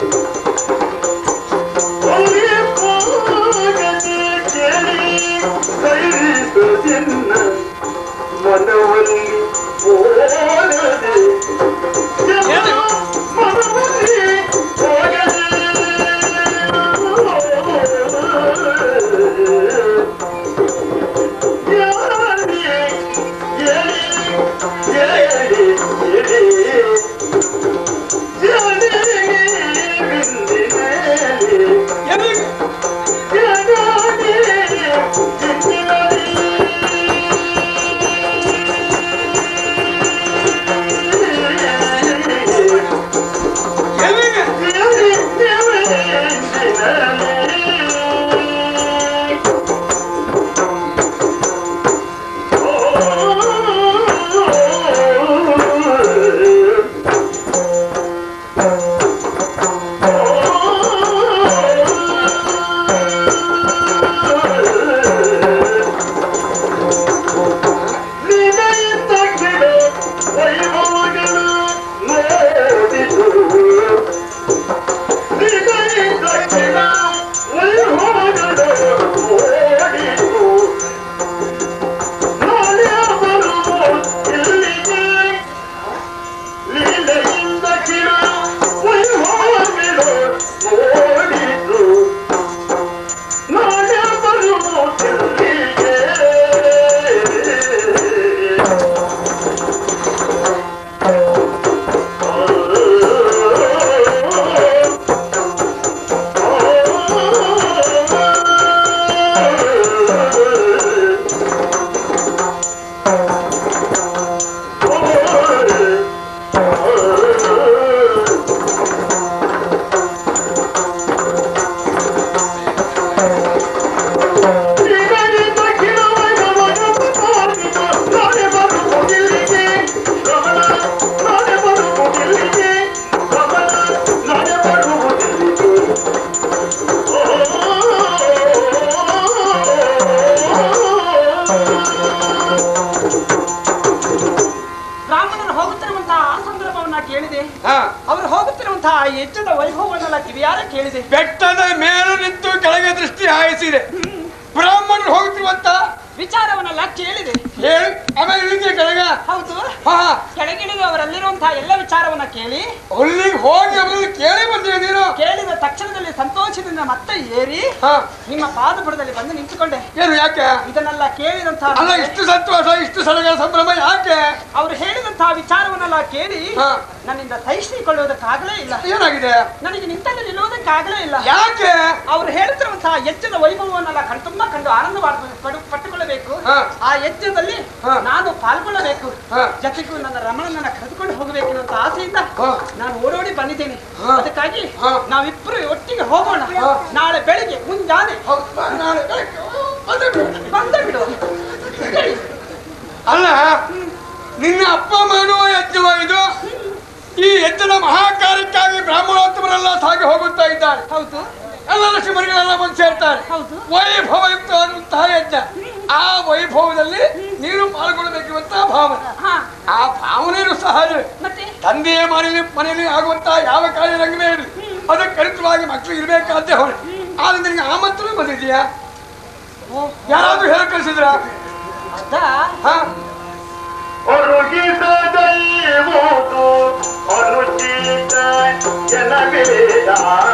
ಬ್ರಾಹ್ಮಣರು ಹೋಗುತ್ತಿರುವಂತಹ ಆ ಸಂದರ್ಭವನ್ನ ಕೇಳಿದೆ ಹಾ ಅವರು ಹೋಗುತ್ತಿರುವಂತಹ ಆ ಯಜ್ಞದ ವೈಭವವನ್ನೆಲ್ಲ ಕಿವಿಯಾರ ಕೇಳಿದೆ ಬೆಟ್ಟದ ಮೇಲೆ ನಿಂತು ಕೆಳಗೆ ದೃಷ್ಟಿ ಹಾಯಿಸಿದೆ ಬ್ರಾಹ್ಮಣರು ಹೋಗ್ತಿರುವಂತ ವಿಚಾರವನ್ನೆಲ್ಲ ಕೇಳಿದೆ ಹೇಳಿ ಆಮೇಲೆ ಇಳಿದೆ ಕೆಳಗ ಹೌದು ಹಾ ಕೆಳಗಿಳಿದು ಅವರಲ್ಲಿರುವಂತಹ ಎಲ್ಲ ವಿಚಾರವನ್ನ ಕೇಳಿ ಅಲ್ಲಿಗೆ ಹೋಗಿ ಅವರಲ್ಲಿ ಕೇಳಿ ಬಂದಿವೆ ನೀನು ಕೇಳಿದ ತಕ್ಷಣದಲ್ಲಿ ಸಂತೋಷದಿಂದ ಮತ್ತೆ ಏರಿ ಹಾ ನಿಮ್ಮ ಪಾದಬುಡದಲ್ಲಿ ಬಂದು ನಿಂತುಕೊಂಡೆ ಏನು ಯಾಕೆ ಇದನ್ನೆಲ್ಲ ಕೇಳಿದಂತಹ ಅಲ್ಲ ಇಷ್ಟು ಸಂತೋಷ ಇಷ್ಟು ಸಡಗರ ಸಂಭ್ರಮ ಯಾಕೆ ಅವರು ಹೇಳಿದಂತಹ ವಿಚಾರವನ್ನೆಲ್ಲ ಕೇಳಿ ಹಾ. ನನ್ನಿಂದ ಸಹಿಸಿಕೊಳ್ಳುವುದಕ್ಕಾಗಲೇ ಇಲ್ಲ ಏನಾಗಿದೆ ನನಗೆ ನಿಂತಲ್ಲಿ ನಿಲ್ಲುವುದಕ್ಕಾಗಲೇ ಇಲ್ಲ ಯಾಕೆ ಅವರು ಹೇಳ್ತಿರುವಂತಹ ಯಜ್ಞದ ವೈಭವವನ್ನೆಲ್ಲ ಕಣ್ತುಂಬ ಕಂಡು ಆನಂದ ಮಾಡ್ಬೇಕು- ಪಡು- ಪಟ್ಟುಕೊಳ್ಳಬೇಕು ಹಾ. ಆ ಯಜ್ಞದಲ್ಲಿ ಹಾ. ನಾನು ಪಾಲ್ಗೊಳ್ಳಬೇಕು ಹಾ. ಜೊತೆಗೂ ನನ್ನ ರಮಣನನ್ನ ಕರೆದುಕೊಂಡು ಹೋಗಬೇಕು ಅನ್ನೋ ಆಸೆಯಿಂದ ಹಾ. ನಾನು ಓಡೋಡಿ ಬಂದಿದ್ದೇನೆ ಹಾ. ಅದಕ್ಕಾಗಿ ಹಾ. ನಾವಿಬ್ಬರು ಒಟ್ಟಿಗೆ ಹೋಗೋಣ ಹಾ. ನಾಳೆ ಬೆಳಿಗ್ಗೆ ಮುಂಜಾನೆ ಹೌದು, ನಾಳೆ ಬೆಳಗ್ಗೆ ಬಂದೆ ಬಿಡು. ಬಂದ ಬಿಡು ಹೇಳಿ. ಅಲ್ಲ ನಿನ್ನ ಅಪ್ಪ ಮಾಡುವ ಯಜ್ಞವ ಇದು ಈ ಯಜ್ಞದ ಮಹಾಕಾರ್ಯಕ್ಕಾಗಿ ಬ್ರಾಹ್ಮಣೋತ್ತಮರೆಲ್ಲ ಸಾಗಿ ಹೋಗುತ್ತಾ ಇದ್ದಾರೆ ಹೌದು ಎಲ್ಲ ಋಷಿಮರಿಗಳೆಲ್ಲ ಬಂದು ಸೇರ್ತಾರೆ ಹೌದು. ವೈಭವಯುಕ್ತವಾದಂತಹ ಯಜ್ಞ ಆ ವೈಭವದಲ್ಲಿ ನೀನು ಪಾಲ್ಗೊಳ್ಳಬೇಕಿರುವಂತಹ ಭಾವನೆ ಹಾ ಆ ಭಾವನೆಯೂ ಸಹಜ ಮತ್ತೆ ತಂದೆಯ ಮನೆಯಲ್ಲಿ ಮನೆಯಲ್ಲಿ ಆಗುವಂತಹ ಯಾವ ಕಾರ್ಯರಂಗವೇ ಇರಲಿ ಅದಕ್ಕೆ ಕರಿತವಾಗಿ ಮಕ್ಕಳು ಇರಬೇಕಾದ್ದೇ ಹೊಣೆ ಆದ್ರೆ ನಿನಗೆ ಆಮಂತ್ರಣ ಬಂದಿದೆಯಾ ಯಾರಾದ್ರೂ ಹೇಳಿ ಕಳಿಸಿದ್ರ ಅದ ಹಾ ಒರುಗಿದ ದೈವೋದು ಅನುಚಿತ ಜನಬೇಡ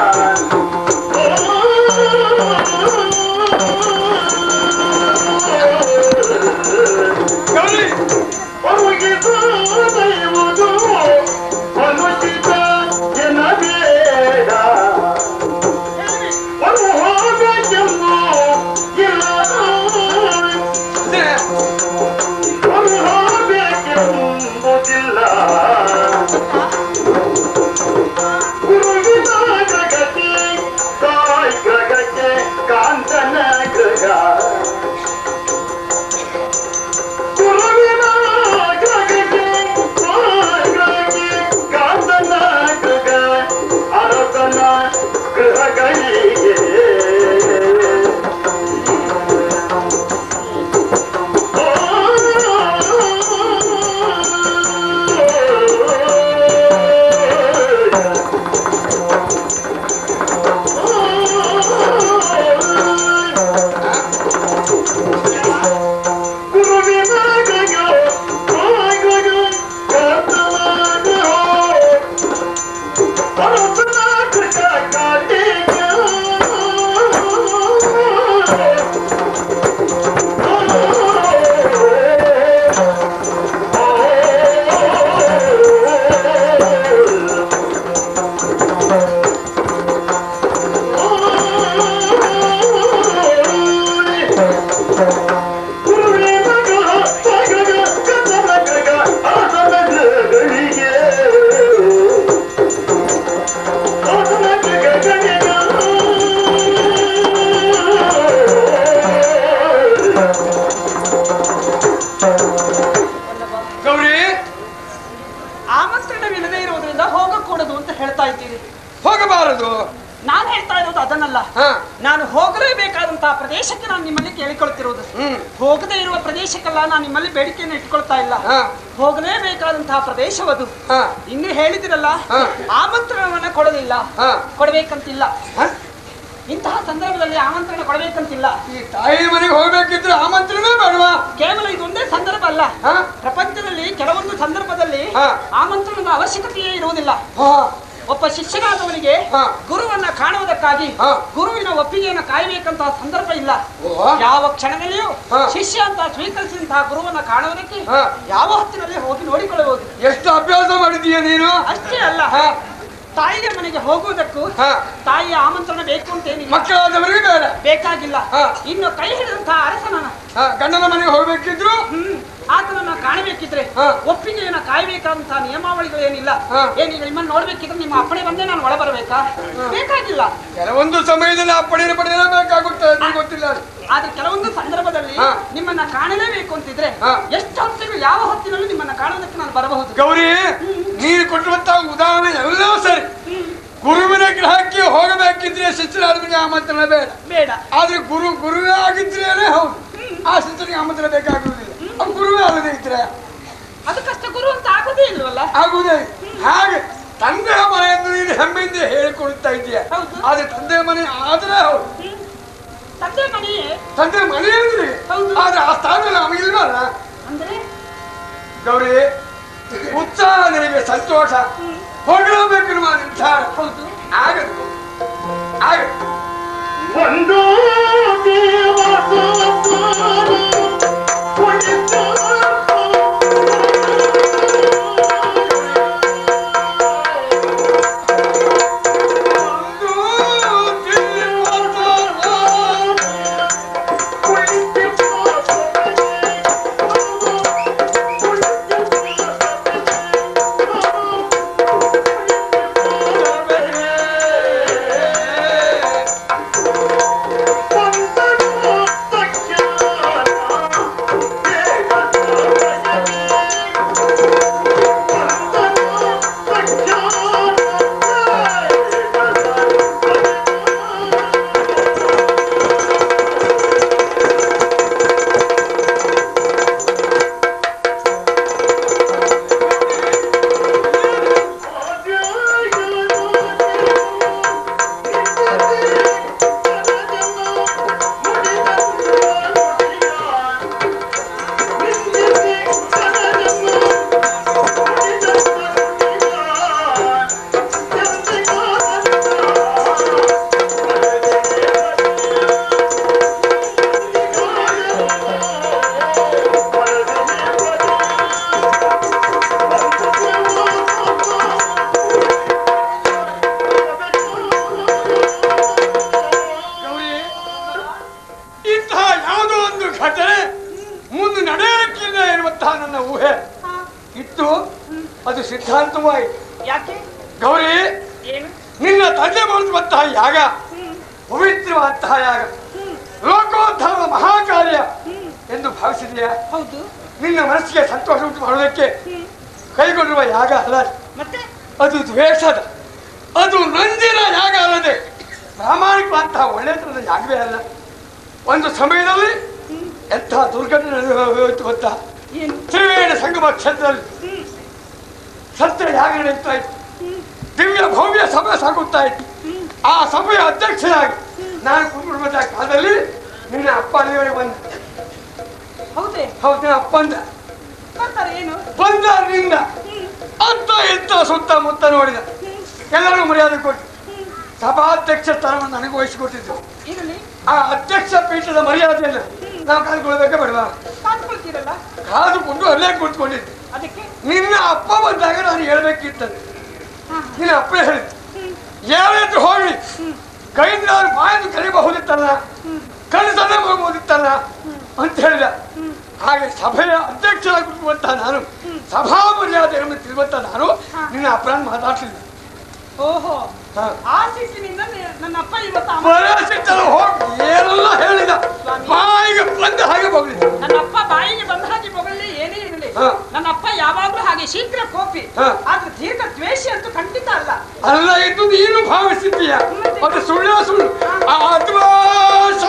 ಗೌರಿ ಒರುಗಿದ ದೈವೋದು ಅನುಚಿತ ಜನಬೇಡ ಒಂದು ಹೋಗಕ್ಕೆಂದು ಇಲ್ಲ ಇದೆ. ಹೊರಬೇಕೆಂಬುದಿಲ್ಲ ಗುರುವಿನ ಜಗತಿ ತಾಯಿ ಗ್ರಹಕ್ಕೆ ಕಾಂತನ ಗ್ರಹ ಗುರುವಿನ ಗ್ರಹಕ್ಕೆ ತಾಯಿ ಗ್ರಹಕ್ಕೆ ಕಾಂತನ ಗ್ರಹ ಅರಸನ ಗ್ರಹಗಳಿಗೆ ಗೌರಿ ಆಮಂತ್ರಣವಿಲ್ಲದೆ ಇರುವುದರಿಂದ ಹೋಗಕೂಡದು ಅಂತ ಹೇಳ್ತಾ ಇದ್ದೀರಿ ಹೋಗಬಾರದು ನಾನು ಹೇಳ್ತಾ ಇರೋದು ಅದನ್ನಲ್ಲ ಹಾ ನಾನು ಹೋಗಲೇಬೇಕಾದಂತಹ ಪ್ರದೇಶಕ್ಕೆ ನಾನು ನಿಮ್ಮಲ್ಲಿ ಕೇಳಿಕೊಳ್ತಿರೋದು ಹ್ಮ್ ಹೋಗದೇ ಇರುವ ಪ್ರದೇಶಕ್ಕೆಲ್ಲ ನಾನು ನಿಮ್ಮಲ್ಲಿ ಬೇಡಿಕೆಯನ್ನು ಇಟ್ಕೊಳ್ತಾ ಇಲ್ಲ ಹಾ ಹೋಗಲೇಬೇಕಾದಂತಹ ಪ್ರದೇಶವದು ಹಾ ಇನ್ನು ಹೇಳಿದಿರಲ್ಲ ಹಾ. ಆಮಂತ್ರಣವನ್ನ ಕೊಡಲಿಲ್ಲ ಹಾ ಕೊಡಬೇಕಂತಿಲ್ಲ ಹಾ? ಇಂತಹ ಸಂದರ್ಭದಲ್ಲಿ ಆಮಂತ್ರಣ ಕೊಡಬೇಕಂತಿಲ್ಲ ಈ ತಾಯಿ ಮನೆಗೆ ಹೋಗ್ಬೇಕಿದ್ರೆ ಆಮಂತ್ರಣವೇ ಬೇಡವಾ ಕೇವಲ ಇದೊಂದೇ ಸಂದರ್ಭ ಅಲ್ಲ ಹಾ ಪ್ರಪಂಚದಲ್ಲಿ ಕೆಲವೊಂದು ಸಂದರ್ಭದಲ್ಲಿ ಹಾ. ಆಮಂತ್ರಣದ ಅವಶ್ಯಕತೆಯೇ ಇರುವುದಿಲ್ಲ ಹಾ ಒಬ್ಬ ಶಿಷ್ಯನಾದವನಿಗೆ ಹಾ. ಗುರುವನ್ನ ಕಾಣುವುದಕ್ಕಾಗಿ ಹಾ. ಗುರುವಿನ ಒಪ್ಪಿಗೆಯನ್ನು ಕಾಯಬೇಕಂತಹ ಸಂದರ್ಭ ಇಲ್ಲ ಓ ಯಾವ ಕ್ಷಣದಲ್ಲಿಯೂ ಹಾ. ಶಿಷ್ಯ ಅಂತ ಸ್ವೀಕರಿಸಿದಂತಹ ಗುರುವನ್ನ ಕಾಣುವುದಕ್ಕೆ ಹಾ. ಯಾವ ಹೊತ್ತಿನಲ್ಲಿ ಹೋಗಿ ನೋಡಿಕೊಳ್ಳಬಹುದು ಎಷ್ಟು ಅಭ್ಯಾಸ ಮಾಡಿದೀಯ ನೀನು ಅಷ್ಟೇ ಅಲ್ಲ ಹಾ ತಾಯಿಯ ಮನೆಗೆ ಹೋಗುವುದಕ್ಕೂ ಹಾ ತಾಯಿಯ ಆಮಂತ್ರಣ ಬೇಕು ಅಂತೇನಿಲ್ಲ ಮಕ್ಕಳಾದವರಿಗೆ ಬೇಡ ಬೇಕಾಗಿಲ್ಲ ಹಾ. ಇನ್ನು ಕೈ ಹಿಡಿದಂತಹ ಅರಸನನ್ನ ಹಾ ಗಂಡನ ಮನೆಗೆ ಹೋಗ್ಬೇಕಿದ್ರು ಹ್ಮ್ ಆತನನ್ನ ಕಾಣಬೇಕಿದ್ರೆ ಹಾ. ಒಪ್ಪಿಗೆಯನ್ನ ಕಾಯಬೇಕಾದಂತಹ ನಿಯಮಾವಳಿಗಳೇನಿಲ್ಲ ಹಾ. ಏನೀಗ ನಿಮ್ಮನ್ನ ನೋಡ್ಬೇಕಿದ್ರೆ ನಿಮ್ಮ ಅಪ್ಪಣೆ ಬಂದೇ ನಾನು ಒಳ ಬರಬೇಕಾ ಬೇಕಾಗಿಲ್ಲ ಕೆಲವೊಂದು ಸಮಯದಲ್ಲಿ ಆ ಪಡೆಯನ್ನು ಪಡೆಯಲೇಬೇಕಾಗುತ್ತೆ ನಿಮ್ಗೆ ಗೊತ್ತಿಲ್ಲ ಆದ್ರೆ ಕೆಲವೊಂದು ಸಂದರ್ಭದಲ್ಲಿ ಹಾ. ನಿಮ್ಮನ್ನ ಕಾಣಲೇಬೇಕು ಅಂತಿದ್ರೆ ಹಾ. ಎಷ್ಟು ಹೊತ್ತಿಗೂ ಯಾವ ಹೊತ್ತಿನಲ್ಲೂ ನಿಮ್ಮನ್ನ ಕಾಣೋದಕ್ಕೆ ನಾನು ಬರಬಹುದು ಗೌರಿ ನೀನು ಕೊಟ್ಟಿರುವಂತಹ ಉದಾಹರಣೆ ಎಲ್ಲವೂ ಸರಿ ಗುರುವಿನ ಗ್ರಹಕ್ಕೆ ಹೋಗಬೇಕಿದ್ರೆ ಶಿಷ್ಯರಾದ್ಮೇಲೆ ಆಮಂತ್ರಣ ಬೇಡ ಬೇಡ ಆದ್ರೆ ಗುರು ಗುರುವೇ ಆಗಿದ್ರೇನೆ ಹೌದು ಆ ಶಿಷ್ಯನಿಗೆ ಆಮಂತ್ರಣ ಬೇಕಾಗುವುದಿಲ್ಲ ಅವ್ನು ಗುರುವೇ ಅಲ್ಲದೆ ಇದ್ರೆ ಅದಕ್ಕಷ್ಟ ಗುರು ಅಂತ ಆಗೋದೇ ಇಲ್ವಲ್ಲ ಆಗುವುದೇ ಹಾಗೆ ತಂದೆಯ ಮನೆ ಎಂದು ನೀನು ಹೆಮ್ಮೆಯಿಂದ ಹೇಳಿಕೊಳ್ತಾ ಇದೀಯ ಹೌದು. ಆದ್ರೆ ತಂದೆಯ ಮನೆ ಆದ್ರೆ ಹೌದು ತಂದೆ ಮನೆಯೇ ತಂದೆ ಮನೆ ಅಂದ್ರೆ ಹೌದು. ಆದ್ರೆ ಆ ಸ್ಥಾನ ನಮಗಿಲ್ವಲ್ಲ ಅಂದ್ರೆ ಗೌರಿ ಉತ್ಸಾಹ ನಿನಗೆ ಸಂತೋಷ ಹೊಗಳಬೇಕೆನ್ನುವ ನಿರ್ಧಾರ ಹೌದು ಆಗದು ಆಗದು ಒಂದು ದೇವರ ಕುಳಿತ ಗೌರಿ ಇಂತಹ ಯಾವುದೋ ಒಂದು ಘಟನೆ ಮುಂದೆ ನಡೆಯಲಿಕ್ಕಿಲ್ಲ ಎನ್ನುವಂತಹ ನನ್ನ ಊಹೆ ಇತ್ತು ಅದು ಸಿದ್ಧಾಂತವಾಯಿತು ಯಾಕೆ ಗೌರಿ ಏನು ನಿನ್ನ ತಂದೆ ಮಾಡುವಂತಹ ಯಾಗ ಪವಿತ್ರವಾದಂತಹ ಯಾಗ ಲೋಕೋದ್ಧಾರದ ಮಹಾಕಾರ್ಯ ಎಂದು ಭಾವಿಸಿದೆಯಾ ಹೌದು ನಿನ್ನ ಮನಸ್ಸಿಗೆ ಸಂತೋಷ ಉಂಟು ಮಾಡುವುದಕ್ಕೆ ಕೈಗೊಂಡಿರುವ ಯಾಗ ಅಲ್ಲ ಅದು. ಮತ್ತೆ ಅದು ದ್ವೇಷದ ಅದು ನಂದಿನ ಯಾಗ ಅಲ್ಲದೆ ಪ್ರಾಮಾಣಿಕವಾದಂತಹ ಒಳ್ಳೆತನದ ಯಾಗವೇ ಅಲ್ಲ ಒಂದು ಸಮಯದಲ್ಲಿ ಎಂಥ ದುರ್ಘಟನೆ ನಡೆದು ಗೊತ್ತಾ ಏನು ತ್ರಿವೇಣ ಸಂಗಮ ಕ್ಷೇತ್ರದಲ್ಲಿ ಸತ್ಯ ಯಾಗ ನಡೆಯುತ್ತಾ ಇತ್ತು ದಿವ್ಯ ಭವ್ಯ ಸಭೆ ಸಾಗುತ್ತಾ ಇತ್ತು ಆ ಸಭೆಯ ಅಧ್ಯಕ್ಷನಾಗಿ ನಾನು ಕುಟುಂಬದ ಕಾಲದಲ್ಲಿ ನಿನ್ನ ಅಪ್ಪ ಅಲ್ಲಿವರೆಗೆ ಬಂದ ಹೌದೇ ಹೌದು ನಿನ್ನ ಅಪ್ಪ ಅಂದ ಬರ್ತಾರೆ ಏನು ಬಂದಾದ್ರಿಂದ ಅತ್ತ ಇತ್ತ ಸುತ್ತಮುತ್ತ ನೋಡಿದ ಎಲ್ಲರೂ ಮರ್ಯಾದೆ ಕೊಟ್ಟು ಸಭಾಧ್ಯಕ್ಷ ಸ್ಥಾನವನ್ನು ನನಗೆ ವಹಿಸಿಕೊಟ್ಟಿದ್ದು ಇರಲಿ ಆ ಅಧ್ಯಕ್ಷ ಪೀಠದ ಮರ್ಯಾದೆಯನ್ನು ನಾವು ಕಾದುಕೊಳ್ಬೇಕೆ ಬೇಡವಾ ಕಾದ್ಕೊಳ್ತೀರಲ್ಲ ಕಾದುಕೊಂಡು ಅಲ್ಲೇ ಕೂತ್ಕೊಂಡಿದ್ದೆ ಅದಕ್ಕೆ ನಿನ್ನ ಅಪ್ಪ ಬಂದಾಗ ನಾನು ಹೇಳ್ಬೇಕಿತ್ತಂತೆ ನಿನ್ನ ಅಪ್ಪ ಹೇಳಿದ್ದು ಯಾವತ್ತು ಹೋಗಿ ಕೈಯಿಂದ ಅವ್ರ ಬಾಯನ್ನು ಕರಿಬಹುದಿತ್ತಲ್ಲ ಕಳಿಸದೆ ಬರ್ಬೋದಿತ್ತಲ್ಲ ಅಂತ ಹೇಳಿದ ಹಾಗೆ ಸಭೆಯ ಅಧ್ಯಕ್ಷರಾಗಿ ಕೂತ್ಕೊಂತ ನಾನು ಸಭಾ ಮರ್ಯಾದೆಯನ್ನು ತಿಳಿವಂತ ನಾನು ನಿನ್ನ ಅಪ್ಪನ ಮಾತಾಡ್ತಿದ್ದೆ ಓಹೋ ಹಾ. ಆ ಸಿಟ್ಟಿನಿಂದ ನೆ- ನನ್ನ ಅಪ್ಪ ಇವತ್ತು ಅಮ್ಮ- ಪರಿಸ್ಥಿತಿಯಲ್ಲಿ ಹೋಗಿ ಏನೆಲ್ಲ ಹೇಳಿದ ಬಾಯಿಗೆ ಬಂದ ಹಾಗೆ ಬಗಳಿದ ನನ್ನ ಅಪ್ಪ ಬಾಯಿಗೆ ಬಂದ ಹಾಗೆ ಬೊಗಳಿ ಏನೇ ಇರಲಿ ಹಾ. ನನ್ನ ಅಪ್ಪ ಯಾವಾಗ್ಲೂ ಹಾಗೆ ಶೀಘ್ರ ಕೋಪಿ ಹಾ. ಆದ್ರೆ ದೀರ್ಘ ದ್ವೇಷಿ ಅಂತೂ ಖಂಡಿತ ಅಲ್ಲ ಅಲ್ಲ ಇದು ನೀನು ಭಾವಿಸಿದ್ದೀಯ ಅದು ಸುಳ್ಳು ಸುಳ್ಳು ಆ ಅದ್ವಾಸ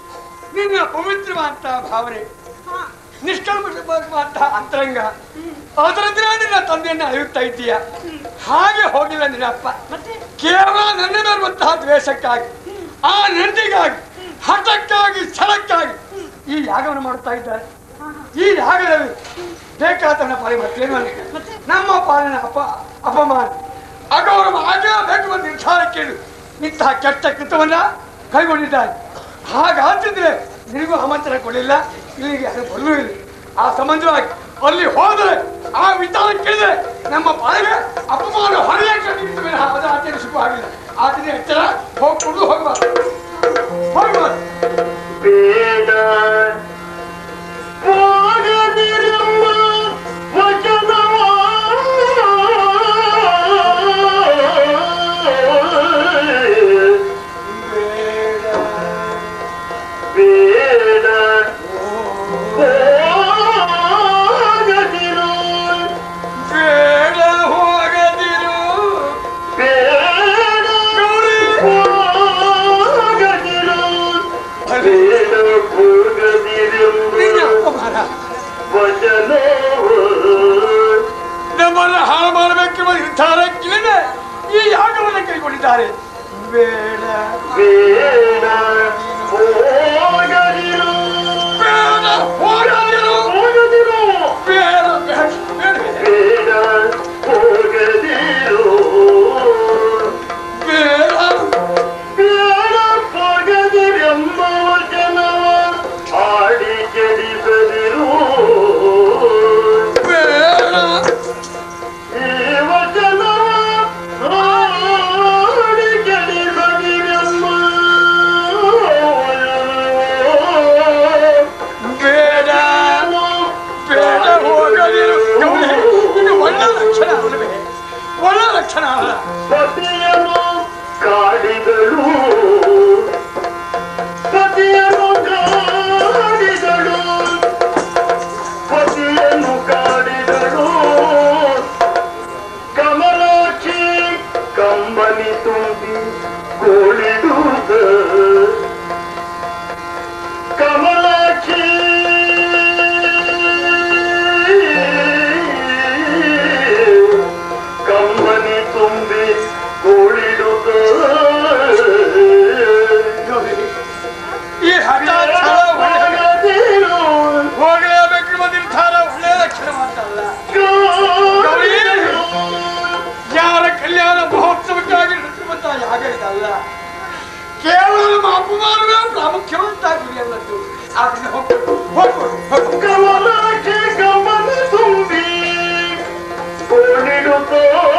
ನಿನ್ನ ಪವಿತ್ರವಾದಂತಹ ಭಾವನೆ ಹಾ. ನಿಷ್ಕಲ್ಮಶವಾದಂತಹ ಅಂತರಂಗ ಅದರಂತೆ ನಿನ್ನ ತಂದೆಯನ್ನ ಅಳೆಯುತ್ತಾ ಇದ್ದೀಯ ಹಾಗೆ ಹೋಗಿಲ್ಲ ನಿನ್ನ ಅಪ್ಪ ಮತ್ತೆ ಕೇವಲ ನನ್ನ ಮೇಲಿರುವಂತಹ ದ್ವೇಷಕ್ಕಾಗಿ ಆ ನಂದಿಗಾಗಿ ಹಠಕ್ಕಾಗಿ ಛಲಕ್ಕಾಗಿ ಈ ಯಾಗವನ್ನು ಮಾಡುತ್ತಾ ಇದ್ದಾರೆ ಈ ಯಾಗದಲ್ಲಿ ಬೇಕಾದ ಪಾಲಿ ಮತ್ತೇನು ಅಲ್ಲ. ನಮ್ಮ ಪಾಲಿನ ಅಪ ಅಪಮಾನ ಅಗೌರವ ಆಗಬೇಕು ಅಂತ ನಿರ್ಧಾರಕ್ಕೆ ಇಂತಹ ಕೆಟ್ಟ ಕೃತವನ್ನ ಕೈಗೊಂಡಿದ್ದಾರೆ ಹಾಗಾತಿದ್ರೆ ನಿನಗೂ ಆಮಂತ್ರಣ ಕೊಡಲಿಲ್ಲ ಇಲ್ಲಿಗೆ ಅದು ಬರಲೂ ಇಲ್ಲ ಆ ಸಂಬಂಧವಾಗಿ ಅಲ್ಲಿ ಹೋದರೆ ಆ ವಿಚಾರ ಕೇಳಿದ್ರೆ ನಮ್ಮ ಪಾಲಿಗೆ ಅಪಮಾನ ಹೊಡೆಯಕ್ಕೆ ನಿಂತು ವಿನಃ ಅದು ಆಚರಣೆ ಸುಖ ಆಗಿಲ್ಲ ಆತನ ಎಚ್ಚರ ಹೋಗ್ಕೊಂಡು ಹೋಗ್ಬಾರ್ದು ಹೋಗ್ಬಾರ್ದು ಬೇಡ ಹೋಗದಿರಮ್ಮ ವಚನವ ಬೇಡ ಹೋಗದಿರು ಬೇಡ ಹೋಗದಿರು ಬೇಡ ಹೋಗದಿರು ಬೇಡ ಹೋಗದಿರೆಂಬ ನಿನ್ನ ಅಪಮಾನ ವಚನವ ನಮ್ಮನ್ನು ಹಾಳು ಮಾಡಬೇಕೆಂಬ ನಿರ್ಧಾರಕ್ಕೆ ಈ ಯಾಗವನ್ನು ಕೈಗೊಂಡಿದ್ದಾರೆ ಬೇಡ ಬೇಡ ಹೋಗದಿರು ಬೇಡ ಹೋಗದಿರು ಹೋಗದಿರು ಬೇಡ ಬೇಡ ಬೇಡ ಬೇಡ ಹೋಗದಿರು ಬೇಡ ಬೇಡ ಹೋಗದಿರೆಂಬ ವಚನವ ಆಡಿ ಕೆಡಿಸದಿರು ಬೇಡ ಈ ವಚನವ ಆಡಿ ಕೆಡಿಸದಿರೆಂಬ ಬೇಡ ಬೇಡ ಹೋಗದಿರು ಗೌರಿ ಇದು ಒಳ್ಳೆ ಲಕ್ಷಣ ಅಲ್ಲವೇ ಒಳ್ಳೆ ಲಕ್ಷಣ ಅಲ್ಲ ಪತಿಯನ್ನು ಕಾಡಿದಳು ಪತಿಯನ್ನು ಕಾಡಿದಳು ಪತಿಯನ್ನು ಕಾಡಿದಳು ಕಮಲಾಕ್ಷಿ ಕಂಬನಿ ತುಂಬಿ ಗೋಳಿಡುತ್ತ ಕಮಲಾಕ್ಷಿ ಕಂಬನಿ ತುಂಬಿ ಗೋಳಿಡುತ್ತ ಗೌರಿ ಈ ಹಠ ಛಲ ಒಳ್ಳೆ ಹೋಗಲೇಬೇಕೆಂಬ ನಿರ್ಧಾರ ಒಳ್ಳೆಯ ಲಕ್ಷಣ ಮಾತಲ್ಲ ಗೌರಿ ಯಾರ ಕಲ್ಯಾಣ ಮಹೋತ್ಸವಕ್ಕಾಗಿ ನಡೆಸುವಂತಹ ಯಾಗ ಇದಲ್ಲ ಕೇವಲ ನಮ್ಮ ಅಪಮಾನವೇ ಪ್ರಾಮುಖ್ಯವಂತ ಗುರಿಯಲ್ಲದ್ದು ಆದ್ರೆ ಹೋಗ್ಬೇಕು ಹೋಗ್ಬೋದು ಹೋಗ್ಬೋದು. ಕಮಲಾಕ್ಷಿ ಕಂಬನಿ ತುಂಬಿ ಗೋಳಿಡುತ್ತ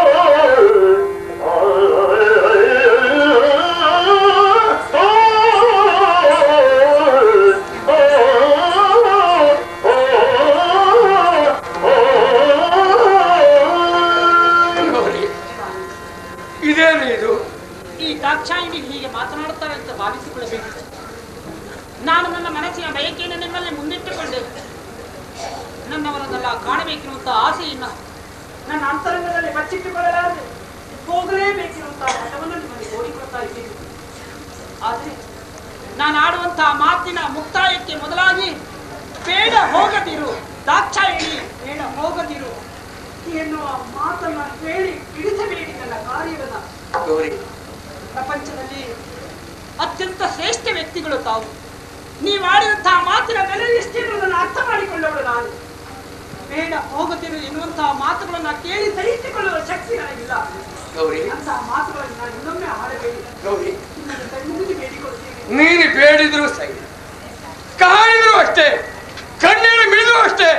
ಗೌರಿ ಇದೇನು ಇದು ಈ ದಾಕ್ಷಾಯಿಣಿ ಹೀಗೆ ಮಾತನಾಡುತ್ತಾರೆ ಅಂತ ಭಾವಿಸಿಕೊಳ್ಳಬೇಕು ನಾನು ನನ್ನ ಮನಸ್ಸಿನ ಬಯಕೆಯನ್ನು ನಿಮ್ಮಲ್ಲಿ ಮುಂದಿಟ್ಟುಕೊಂಡೆ ನನ್ನವರನ್ನೆಲ್ಲ ಕಾಣಬೇಕಿರುವಂತಹ ಆಸೆಯನ್ನ ನನ್ನ ಅಂತರಂಗದಲ್ಲಿ ಬಚ್ಚಿಟ್ಟುಕೊಳ್ಳಲಾರದೆ ಹೋಗಲೇಬೇಕಿರುವಂತಹ ಹಠವನ್ನು ನಿಮ್ಮಲ್ಲಿ ಓಡಿಕೊಳ್ತಾ ಇದ್ದೀನಿ ಆದರೆ ನಾನು ಆಡುವಂತಹ ಮಾತಿನ ಮುಕ್ತಾಯಕ್ಕೆ ಮೊದಲಾಗಿ ಬೇಡ ಹೋಗದಿರು ದಾಕ್ಷಾಯಿಣಿ ಬೇಡ ಹೋಗದಿರು ಎನ್ನುವ ಮಾತನ್ನ ಹೇಳಿ ಇಳಿಸಬೇಡಿ ನನ್ನ ಕಾರ್ಯವನ್ನ ಗೌರಿ ಪ್ರಪಂಚದಲ್ಲಿ ಅತ್ಯಂತ ಶ್ರೇಷ್ಠ ವ್ಯಕ್ತಿಗಳು ತಾವು ನೀವಾಡಿದಂತಹ ಮಾತಿನ ಬೆಲೆ ಎಷ್ಟೇನು ಅರ್ಥ ಮಾಡಿಕೊಳ್ಳೋಳು ನಾನು ಬೇಡ ಹೋಗುತ್ತಿರು ಎನ್ನುವಂತಹ ಮಾತುಗಳನ್ನ ಕೇಳಿ ಸಹಿಸಿಕೊಳ್ಳುವ ಶಕ್ತಿ ನನಗಿಲ್ಲ ಗೌರಿ ಅಂತಹ ಮಾತುಗಳನ್ನು ನಾನು ಇನ್ನೊಮ್ಮೆ ಆಡಬೇಡಿ ಗೌರಿ ನಿಮ್ಮನ್ನು ಕೈ ಮುಗಿದು ಬೇಡಿಕೊಳ್ತೀನಿ ನೀನು ಬೇಡಿದ್ರು ಸರಿ ಕಾಣಿದ್ರು ಅಷ್ಟೇ ಕಣ್ಣೀರು ಮಿಡಿದ್ರು ಅಷ್ಟೇ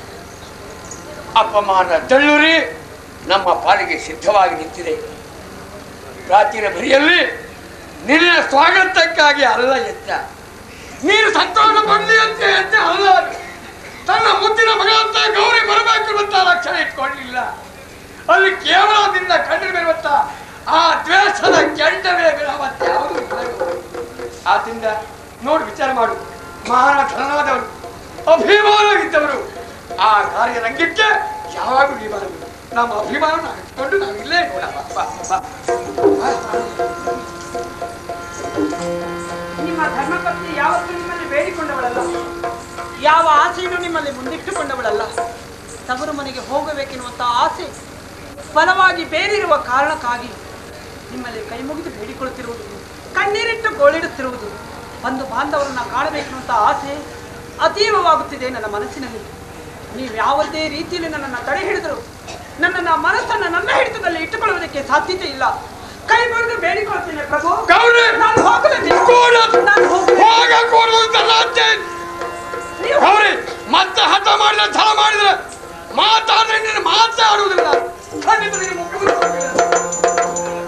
ಅಪಮಾನ ದಳ್ಳುರಿ ನಮ್ಮ ಪಾಲಿಗೆ ಸಿದ್ಧವಾಗಿ ನಿಂತಿದೆ ಪ್ರಾಚೀನ ಬರಿಯಲ್ಲಿ ನಿನ್ನ ಸ್ವಾಗತಕ್ಕಾಗಿ ಅಲ್ಲ ಎತ್ತ ನೀನು ಸಂತೋಷ ಪಡಲಿ ಅಂತ ಎತ್ತ ಅಲ್ಲ ತನ್ನ ಮುದ್ದಿನ ಮಗಳಂತ ಗೌರಿ ಬರಬೇಕಿರುವಂತ ಲಕ್ಷಣ ಇಟ್ಕೊಳ್ಳಿಲ್ಲ ಅಲ್ಲಿ ಕೇವಲ ನಿನ್ನ ಕಣ್ಣಿನ ಮೇಲುವಂತ ಆ ದ್ವೇಷದ ಕೆಂಡವೇ ಮತ್ತೆ ಯಾವುದು ಇಲ್ಲ ಗೌರಿ. ಆದ್ರಿಂದ ನೋಡಿ ವಿಚಾರ ಮಾಡು ಮಹಾನ ಧನನಾದವರು ಅಭಿಮಾನವಿದ್ದವರು ಆ ಕಾರ್ಯರಂಗಕ್ಕೆ ಯಾವಾಗಲೂ ಇರಬಾರದು ನಮ್ಮ ಅಭಿಮಾನ ಇಟ್ಕೊಂಡು ನಾವು ಇಲ್ಲೇ ಇರೋಣ. ಬಾ, ಬಾ, ಬಾ. ನಿಮ್ಮ ಧರ್ಮಪತ್ನಿ ಯಾವತ್ತೂ ನಿಮ್ಮಲ್ಲಿ ಬೇಡಿಕೊಂಡವಳಲ್ಲ ಯಾವ ಆಸೆಯನ್ನು ನಿಮ್ಮಲ್ಲಿ ಮುಂದಿಟ್ಟುಕೊಂಡವಳಲ್ಲ ತವರು ಮನೆಗೆ ಹೋಗಬೇಕೆನ್ನುವಂಥ ಆಸೆ ಬಲವಾಗಿ ಬೇರಿರುವ ಕಾರಣಕ್ಕಾಗಿ ನಿಮ್ಮಲ್ಲಿ ಕೈ ಮುಗಿದು ಬೇಡಿಕೊಳ್ಳುತ್ತಿರುವುದು ಕಣ್ಣೀರಿಟ್ಟು ಗೋಳಿಡುತ್ತಿರುವುದು ಬಂಧು ಬಾಂಧವರನ್ನ ಕಾಣಬೇಕೆನ್ನುವಂಥ ಆಸೆ ಅತೀವವಾಗುತ್ತಿದೆ ನನ್ನ ಮನಸ್ಸಿನಲ್ಲಿ ನೀವು ಯಾವುದೇ ರೀತಿಯಲ್ಲಿ ನನ್ನನ್ನು ತಡೆ ಹಿಡಿದರು ನನ್ನನ್ನು ಮನಸ್ಸನ್ನು ನನ್ನ ಹಿಡಿತದಲ್ಲಿ ಇಟ್ಟುಕೊಳ್ಳುವುದಕ್ಕೆ ಸಾಧ್ಯತೆ ಇಲ್ಲ ಕೈ ಮುಗಿದು ಬೇಡಿಕೊಳ್ತೇನೆ ಪ್ರಭು ಗೌರಿ ನಾನು ಹೋಗಲೇಬೇಕು ಕೂಡದು. ನಾನು ಹೋಗಲೇಬೇಕು. ಹೋಗಕೂಡದು ಅಂತ ರಾಜ್ಯ ಇದೆ. ನೀವು ಗೌರಿ ಮತ್ತೆ ಹಠ ಮಾಡಿದ್ರೆ ಛಲ ಮಾಡಿದ್ರೆ ಮಾತಾದ್ರೆ ನೀನು ಮಾತಾಡುವುದಿಲ್ಲ ಖಂಡಿತ ನಿನಗೆ ಮುಖ್ಯಮಂತ್ರಿ ಆಗ್ಬೇಕು.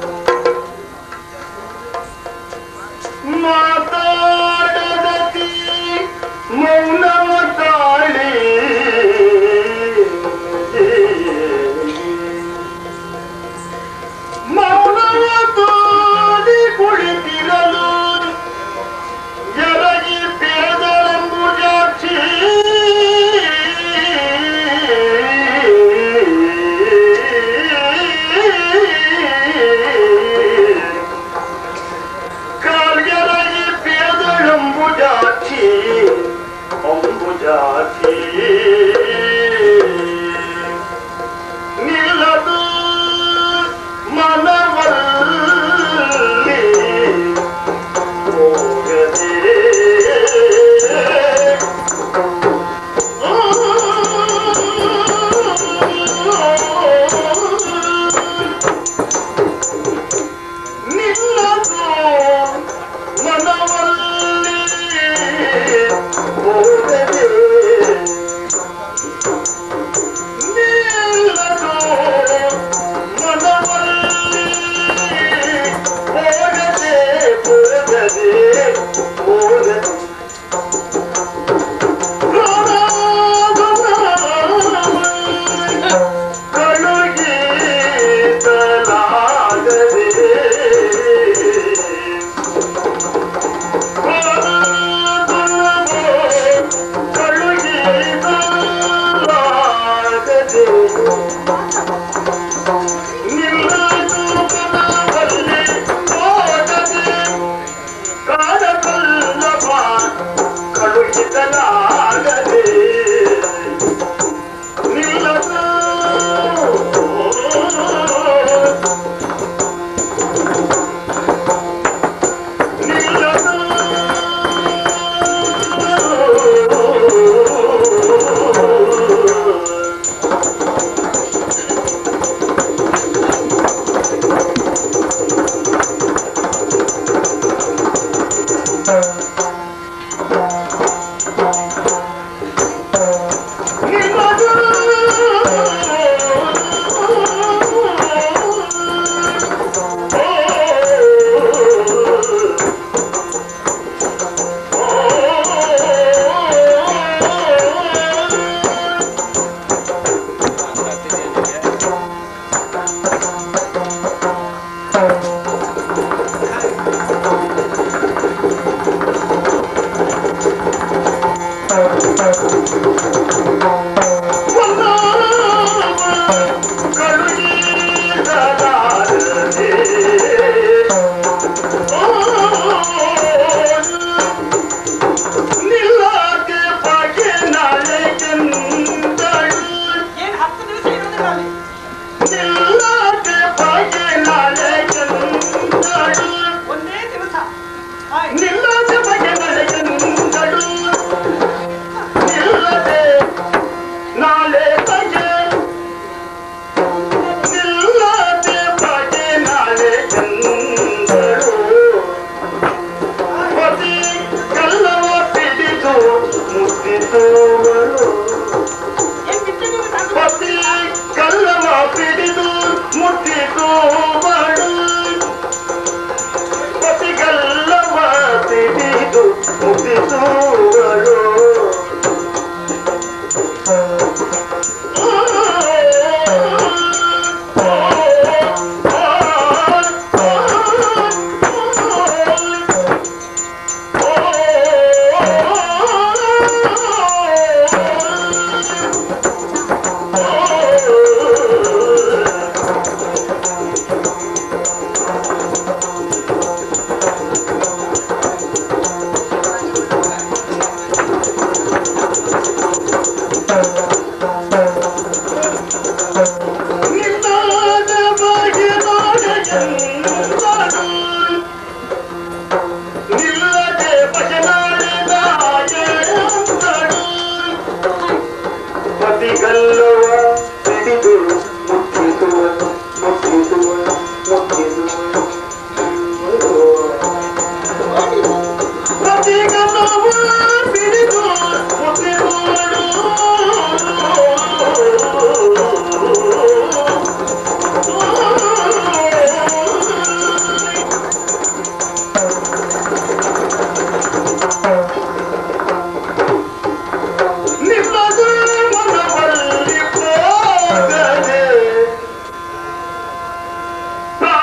ಮಾತಾಡದತಿ ಮೌನವ ತಾಳಿ ಮೌನವ ತಾಳಿ ಕುಳಿತಿರಲು ಎರಗಿ ಬೆಳೆದಳೆಂಬುಜಾಕ್ಷಿ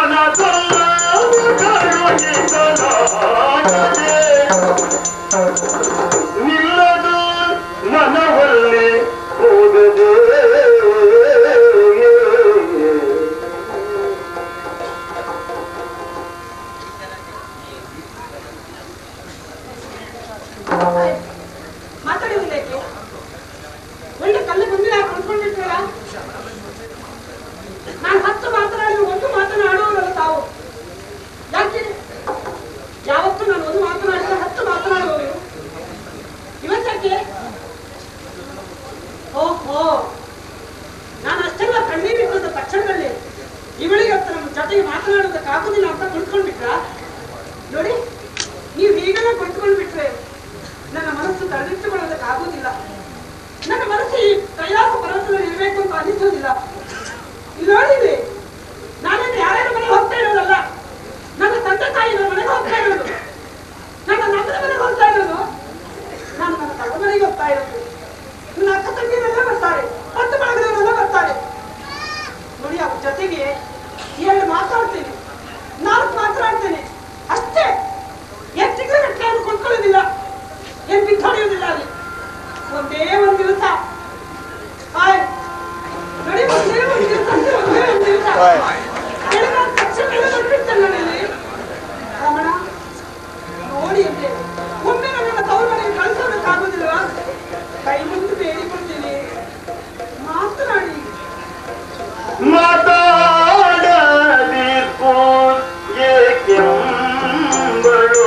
ನಿಲ್ಲದು ಮನವಲ್ಲಿ ಹೋಗದೆ ಮಾತಾಡಿದ್ರೇಕೆ ಒಳ್ಳೆ ಕಲ್ಲು ಬಂದಿಲ್ಲ ಕೊಂಡ್ಕೊಂಡಿರ್ತೀರಾ ನಾನು ಹತ್ತು ಮಾತನಾಡಿ ಒಂದು ಮಾತನಾಡುವವರಲ್ಲ ತಾವು ಯಾಕೆ ಯಾವತ್ತೂ ನಾನು ಒಂದು ಮಾತನಾಡಿದ್ರೆ ಹತ್ತು ಮಾತನಾಡುವವರು ಇವತ್ತಕ್ಕೆ ಓಹೋ ನಾನು ಅಷ್ಟೆಲ್ಲ ಕಣ್ಣೀರಿಟ್ಟದ ತಕ್ಷಣದಲ್ಲಿ ಇವಳಿಗೆ ಹತ್ರ ನಮ್ಮ ಜೊತೆಗೆ ಮಾತನಾಡೋದಕ್ಕಾಗುದಿಲ್ಲ ಅಂತ ಕುಳಿತುಕೊಂಡ್ಬಿಟ್ರಾ ನೋಡಿ ನೀವು ಹೀಗೆಲ್ಲ ಕುಳಿತುಕೊಂಡ್ಬಿಟ್ರೆ ನನ್ನ ಮನಸ್ಸು ತಡೆದಿಟ್ಟುಕೊಳ್ಳೋದಕ್ಕಾಗುವುದಿಲ್ಲ ನನ್ನ ಮನಸ್ಸು ಈ ಕೈಲಾಸ ಪರ್ವತದಲ್ಲಿ ಇರಬೇಕು ಅಂತ ಅನಿಸೋದಿಲ್ಲ ಇಲ್ಲಿ ನೋಡಿದೆ ನಾನೇನು ಯಾರ್ಯಾರ ಮನೆಗೆ ಹೋಗ್ತಾ ಇರೋದಲ್ಲ ನನ್ನ ತಂದೆ ತಾಯಿಯ ಮನೆಗೆ ಹೋಗ್ತಾ ಇರೋದು ನನ್ನ ನಮ್ಮನ ಮನೆಗೆ ಹೋಗ್ತಾ ಇರೋದು ನಾನು ನನ್ನ ತಮ್ಮ ಮನೆಗೆ ಹೋಗ್ತಾ ಇರೋದು ನನ್ನ ಅಕ್ಕ ತಂಗಿಯರೆಲ್ಲ ಬರ್ತಾರೆ ಹತ್ತು ಬಳಗದವರೆಲ್ಲ ಬರ್ತಾರೆ ನೋಡಿ ಅವ್ರ ಜೊತೆಗೆ ಏಳು ಮಾತಾಡ್ತೇನೆ ನಾಲ್ಕು ಮಾತನಾಡ್ತೇನೆ ಅಷ್ಟೇ ಹೆಚ್ಚಿಗೆ ಗಟ್ಟಲೆ ಅದು ಕೊಂಡ್ಕೊಳ್ಳೋದಿಲ್ಲ ಏನ್ ಬಿತ್ತೊಡೆಯೋದಿಲ್ಲ ಅಲ್ಲಿ ಒಂದೇ ಒಂದ್ ದಿವಸ ಹಾಯ್ ನೋಡಿ ಒಂದೇ ಒಂದ್ ದಿವಸ ಅಂದ್ರೆ ಒಂದೇ ಒಂದ್ ದಿವಸ ಬೆಳಗಾದ ತಕ್ಷಣ ಎಲ್ಲ ಬಂದ್ಬಿಡ್ತೇನೆ ನಾನು ಇಲ್ಲಿ ರಮಣ ನೋಡಿ ಅಂತೆ ಒಮ್ಮೆ ನನ್ನನ್ನ ತವ್ರ ಮನೆಗೆ ಕಳಿಸೋದಕ್ಕಾಗೋದಿಲ್ವಾ ಕೈ ಮುಂದೆ ಬೇಡಿಕೊಳ್ತೀನಿ ಮಾತನಾಡಿ ಮಾತಾಡದಿರ್ಪು ಏಕೆಂಬಳು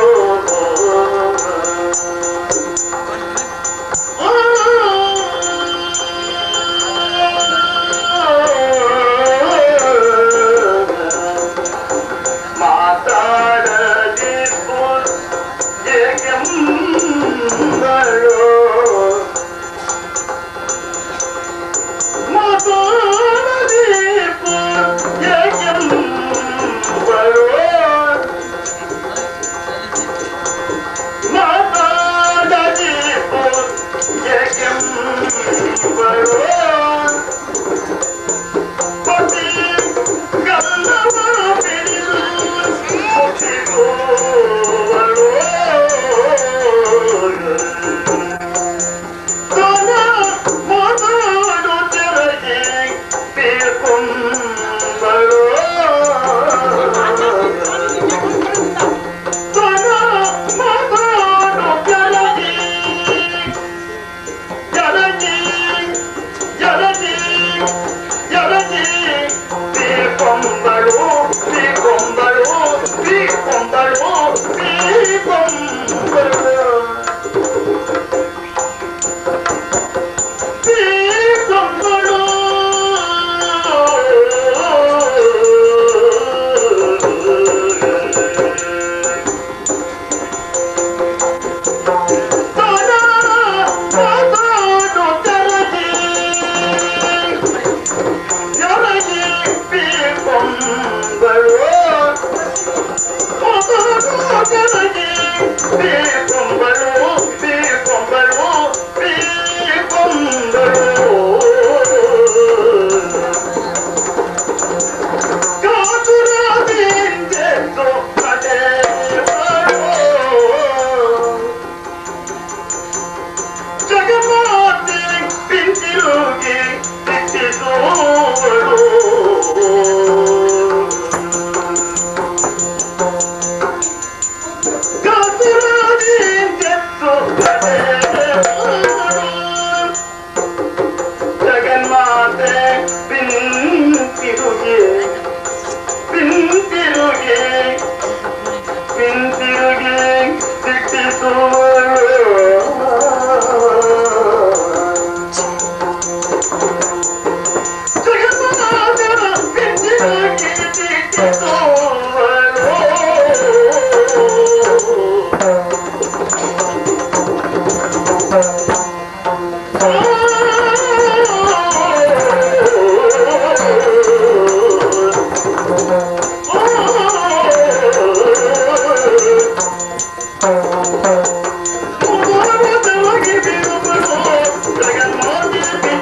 ಮಾತಾಡದಿರ್ಪು ಏಕೆಂಬಳು ಮಾತಾಡದೀಪು ಏಕೆಂಬಳು ಮಾತಾಡದೀಪು ಏಕೆಂಬಳು ಪತಿ ಗಲ್ಲವ ಬಿಡಿದು ಮುಟ್ಟಿಗುವಳು ತನ ಮೊದಲು ತೆರಗಿ ಬೀಳ್ಕೊಂಬಳು ತನ ಮೊದಲು ತೆರಗಿ ಎರಗಿ ಎರಗಿ ಎರಗಿ ಬೀಳ್ಕೊಂಬಳು ಬೀಳ್ಕೊಂಬಳು ಬೀಳ್ಕೊಂಬಳು ಬೀಳ್ಕೊಂಬಳು ಬೀಳ್ಕೊಂಬಳು ತನ ಮೊದಲು ತೆರಗಿ ಎರಗಿ ಬೀಳ್ಕೊಂಬಳು ಮೊದಲು ತೆರಗಿ ಬೀಳ್ಕೊಂಬಳು ಬೀಳ್ಕೊಂಬಳು ಬೀಳ್ಕೊಂಬಳು ಕಾತುರದಿಂದೆದ್ದು ನಡೆಯುವಳು. ಜಗನ್ಮಾತೆ ಪಿಂತಿರುಗಿ ದಿಟ್ಟಿಸುವಳು ಕಾತುರದಿಂದೆದ್ದು ನಡೆಯುವಳು. ಜಗನ್ಮಾತೆ ಪಿಂತಿರುಗಿ ಪಿಂತಿರುಗಿ ಪಿಂತಿರುಗಿ ದಿಟ್ಟಿಸುವಳು ಜಗನ್ನಾಥನ ಪಿಂತಿರುಗಿ ದಿಟ್ಟಿಸುವಳು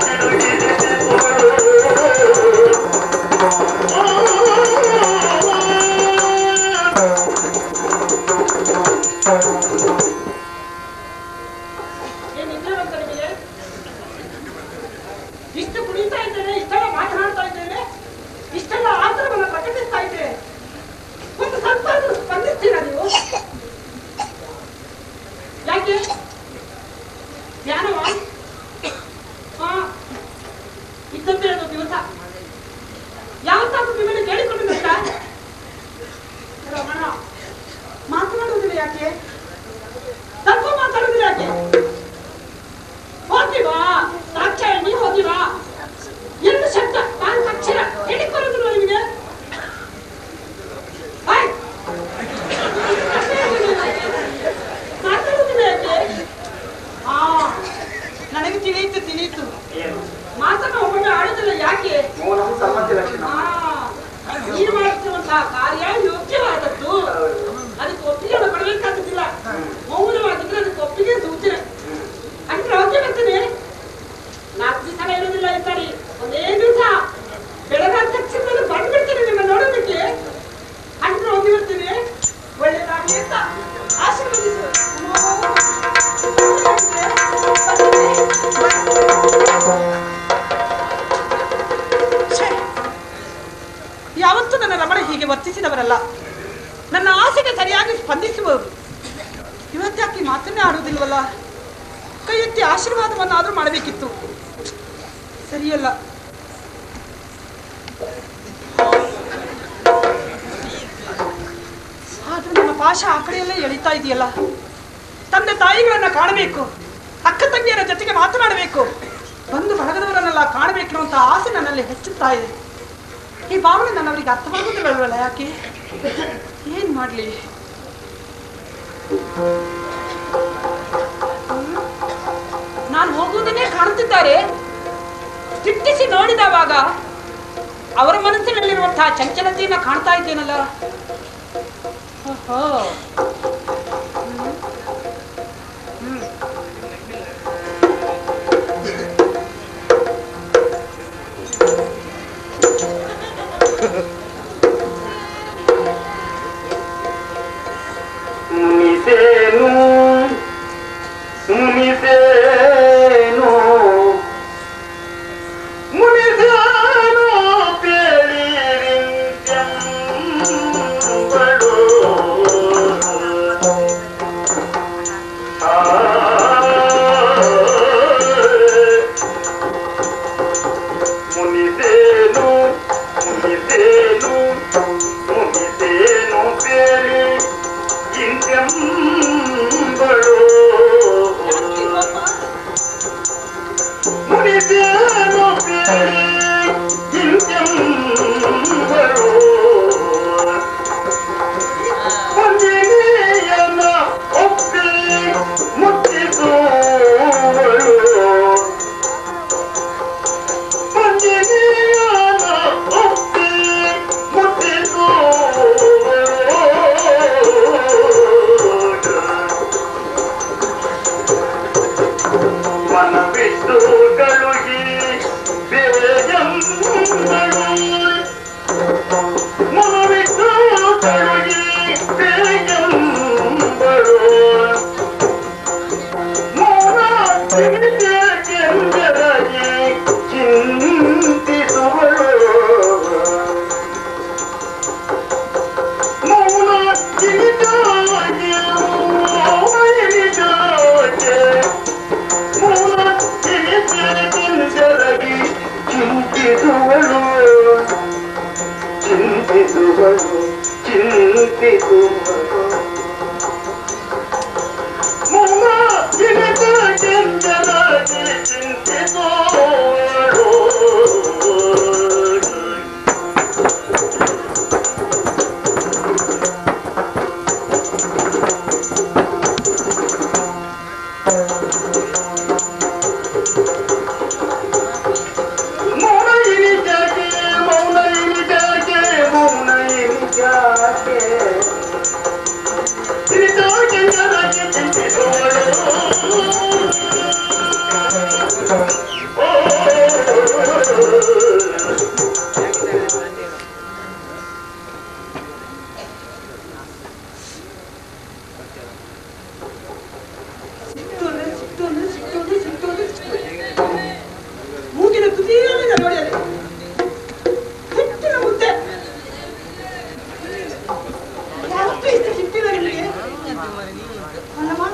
ಜಗನ್ಮಾತೆ ಯಾಕೆ ಸ್ವಲ್ಪ ಮಾತಾಡುದಿಲ್ಲ ಯಾಕೆ ಹೋಗಿವಾ ದಾಕ್ಷಾಯಣಿ ಹೋಗಿವಾ ಎರಡು ಶಬ್ದ ನಾಲ್ಕು ಅಕ್ಷರ ಹೇಳಿಕೊಳ್ಳುದಿಲ್ವ ನಿಮಗೆ ಆಯ್. ಮಾತಾಡುದಿಲ್ಲ ಯಾಕೆ ಆ ನನಗೆ ತಿಳಿಯಿತು ತಿಳಿಯಿತು ಮಾತನ್ನ ಒಮ್ಮೊಮ್ಮೆ ಆಡುದಿಲ್ಲ ಯಾಕೆ ಮೌನವು ಸಮ್ಮತಿ ಲಕ್ಷಣ ಆ, ನೀನು ಮಾಡುತ್ತಿರುವಂತಹ ಕಾರ್ಯ ಯೋಗ್ಯವಾದದ್ದು ಅದಕ್ಕೆ ಒಪ್ಪಿಗೆಯನ್ನು ಪಡಬೇಕಾಗುತ್ತಿಲ್ಲ ಮೌನವಾಗಿದ್ರೆ ಅದಕ್ಕೆ ಒಪ್ಪಿಗೆ ಸೂಚನೆ ಅಂದ್ರೆ ಹೋಗಿ ಬರ್ತೇನೆ ನಾಲ್ಕು ದಿವಸ ಇರೋದಿಲ್ಲ ಇದ್ದಾರೆ ಒಂದೇ ದಿವಸ ಬೆಳಗಾದ ತಕ್ಷಣದಲ್ಲಿ ಬಂದ್ಬಿಡ್ತೇನೆ ನಿಮ್ಮ ನೋಡೋದಕ್ಕೆ ಅಂದ್ರೆ ಹೋಗಿ ಬರ್ತೀನಿ ಒಳ್ಳೇದಾಗ್ಲಿ ಅಂತ ಆಶೀರ್ವದಿಸು ಛೇ, ಯಾವತ್ತೂ ನನ್ನ ರಮಣ ಹೀಗೆ ವರ್ತಿಸಿದವರಲ್ಲ ನನ್ನ ಆಸೆಗೆ ಸರಿಯಾಗಿ ಸ್ಪಂದಿಸುವವರು ಇವತ್ತಾಕಿ ಮಾತನ್ನೇ ಆಡುವುದಿಲ್ವಲ್ಲ ಕೈ ಎತ್ತಿ ಆಶೀರ್ವಾದವನ್ನಾದ್ರೂ ಮಾಡಬೇಕಿತ್ತು ಸರಿಯಲ್ಲ ಆದ್ರೂ ನನ್ನ ಪಾಶ ಆ ಕಡೆಯಲ್ಲೇ ಎಳಿತಾ ಇದೆಯಲ್ಲ ತಂದೆ ತಾಯಿಗಳನ್ನ ಕಾಣಬೇಕು ಅಕ್ಕ ತಂಗಿಯರ ಜೊತೆಗೆ ಮಾತನಾಡಬೇಕು ಬಂದು ಬಳಗದವರನ್ನೆಲ್ಲ ಕಾಣಬೇಕಿರುವಂತ ಆಸೆ ನನ್ನಲ್ಲಿ ಹೆಚ್ಚುತ್ತಾ ಇದೆ ಈ ಭಾವನೆ ನನ್ನವರಿಗೆ ಅರ್ಥವಾಗುವುದಿಲ್ಲವಲ್ಲ ಯಾಕೆ ಏನ್ ಮಾಡ್ಲಿ ನಾನು ಹೋಗುವುದನ್ನೇ ಕಾಣುತ್ತಿದ್ದಾರೆ ಚಿಟ್ಟಿಸಿ ನೋಡಿದವಾಗ ಅವರ ಮನಸ್ಸಿನಲ್ಲಿರುವಂತಹ ಚಂಚಲತೆಯನ್ನ ಕಾಣ್ತಾ ಇದ್ದೇನಲ್ಲ ಓಹೋ ಮುನಿಸೇನು ಮುನಿಸೇನು ಮುನಿಸೇನು ಪೇಳಿರಿಂತ್ಯಂಬಳು ಆ ಮುನಿಸೇನು ಮುನಿಸೇನು ಮುನಿಸೇನು ಪೇಳಿ ಇಂತೆಂಬಳು ಮುನಿಸೇನು ಪೇಳಿ ಇಂತೆಂಬಳು ಒಂದಿನಿಯನ ಒಪ್ಪಿ ಮುತ್ತಿಸುವಳು ಒಂದಿನಿಯನ ಒಪ್ಪಿ ಮುತ್ತಿಸುವಳು ಮನವಿಟ್ಟು ಕಳುಗಿ ಬೇಗಂಗಳು ಮನವಿಟ್ಟು ಕಳುಗಿ ಬೇಗಂಗಳು ಮೌನ ಕೆಂದರಾಗಿ ಚಿಂತಿಸುವಳು ಮೌನ ಕಿರಿದಾಗಿ ಮೌನ ಇಳಿದಾಗೆ ಚಿಂತಿಸುವಳು ಚಿಂತಿಸುವಳು ಚಿಂತಿಸುವಳು ಮುನ್ನ ಇಳಿದ ಕೆಂಚಲಾಗಿ ಚಿಂತಿಸುವಳು ಮೌನ ಇಳಿದಾಗೆ ಮೌನ ಇಳಿದಾಗೆ ಮೌನ ಇಳಿದಾಗೆ ಇಳಿದಾಗೆ ಜನಕ್ಕೆ ಚಿಂತಿಸುವಳು ಸಿಕ್ತು ಅಂದ್ರೆ ಸಿಕ್ತು ಅಂದ್ರೆ ಸಿಕ್ತು ಅಂದ್ರೆ ಸಿಕ್ತು ಅಂದ್ರೆ ಸಿಕ್ತು. ಮೂಗಿನ ತುದಿಯಲ್ಲಿದೆ ನೋಡಿ ಅಲ್ಲಿ ಸಿಟ್ಟಿನ ಮುದ್ದೆ ಯಾವತ್ತೂ ಇಷ್ಟು ಸಿಟ್ಟಿಲ್ಲ ನಿಮಗೆ ಅಲ್ಲಮ್ಮ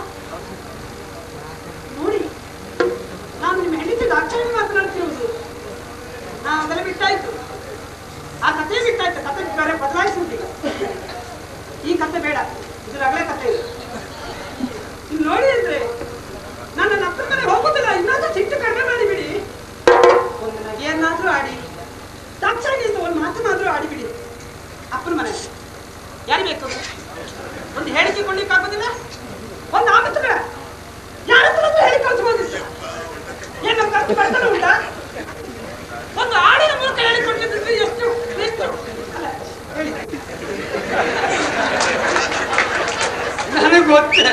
ನೋಡಿ ನಾನು ನಿಮ್ಮ ಹೆಂಡತಿ ದಾಕ್ಷಾಯಣಿ ಮಾತನಾಡ್ತಿರುವುದು ನಾ ಅದೆಲ್ಲ ಬಿಟ್ಟಾಯ್ತು ಆ ಕಥೆ ಬಿಟ್ಟಾಯ್ತು ಕಥೆ ಬೇರೆ ಬದಲಾಯಿಸುವುದಿಲ್ಲ ಈ ಕಥೆ ಬೇಡ ಇದು ರಗಳೆ ಕಥೆ ಇದು ಯಾರು ಬೇಕು ಒಂದು ಹೇಳಿಕೆ ಕೊಡ್ಲಿಕ್ಕೆ ಆಗೋದಿಲ್ಲ ಒಂದು ಆಗುತ್ತೆ ಬೇಡ ಯಾರ ಹತ್ರ ಹೇಳಿ ಕಳಿಸ್ಬೋದಿತ್ತು ಏನು ನಮ್ಮ ಖರ್ಚು ಬರ್ತದೆ ಉಂಟಾ ಒಂದು ಹಾಡಿನ ಮೂಲಕ ಹೇಳಿ ಕೊಟ್ಟಿದ್ರೆ ಎಷ್ಟು ಎಷ್ಟು ಅಲ್ಲ ಹೇಳಿ ನನಗೆ ಗೊತ್ತೇ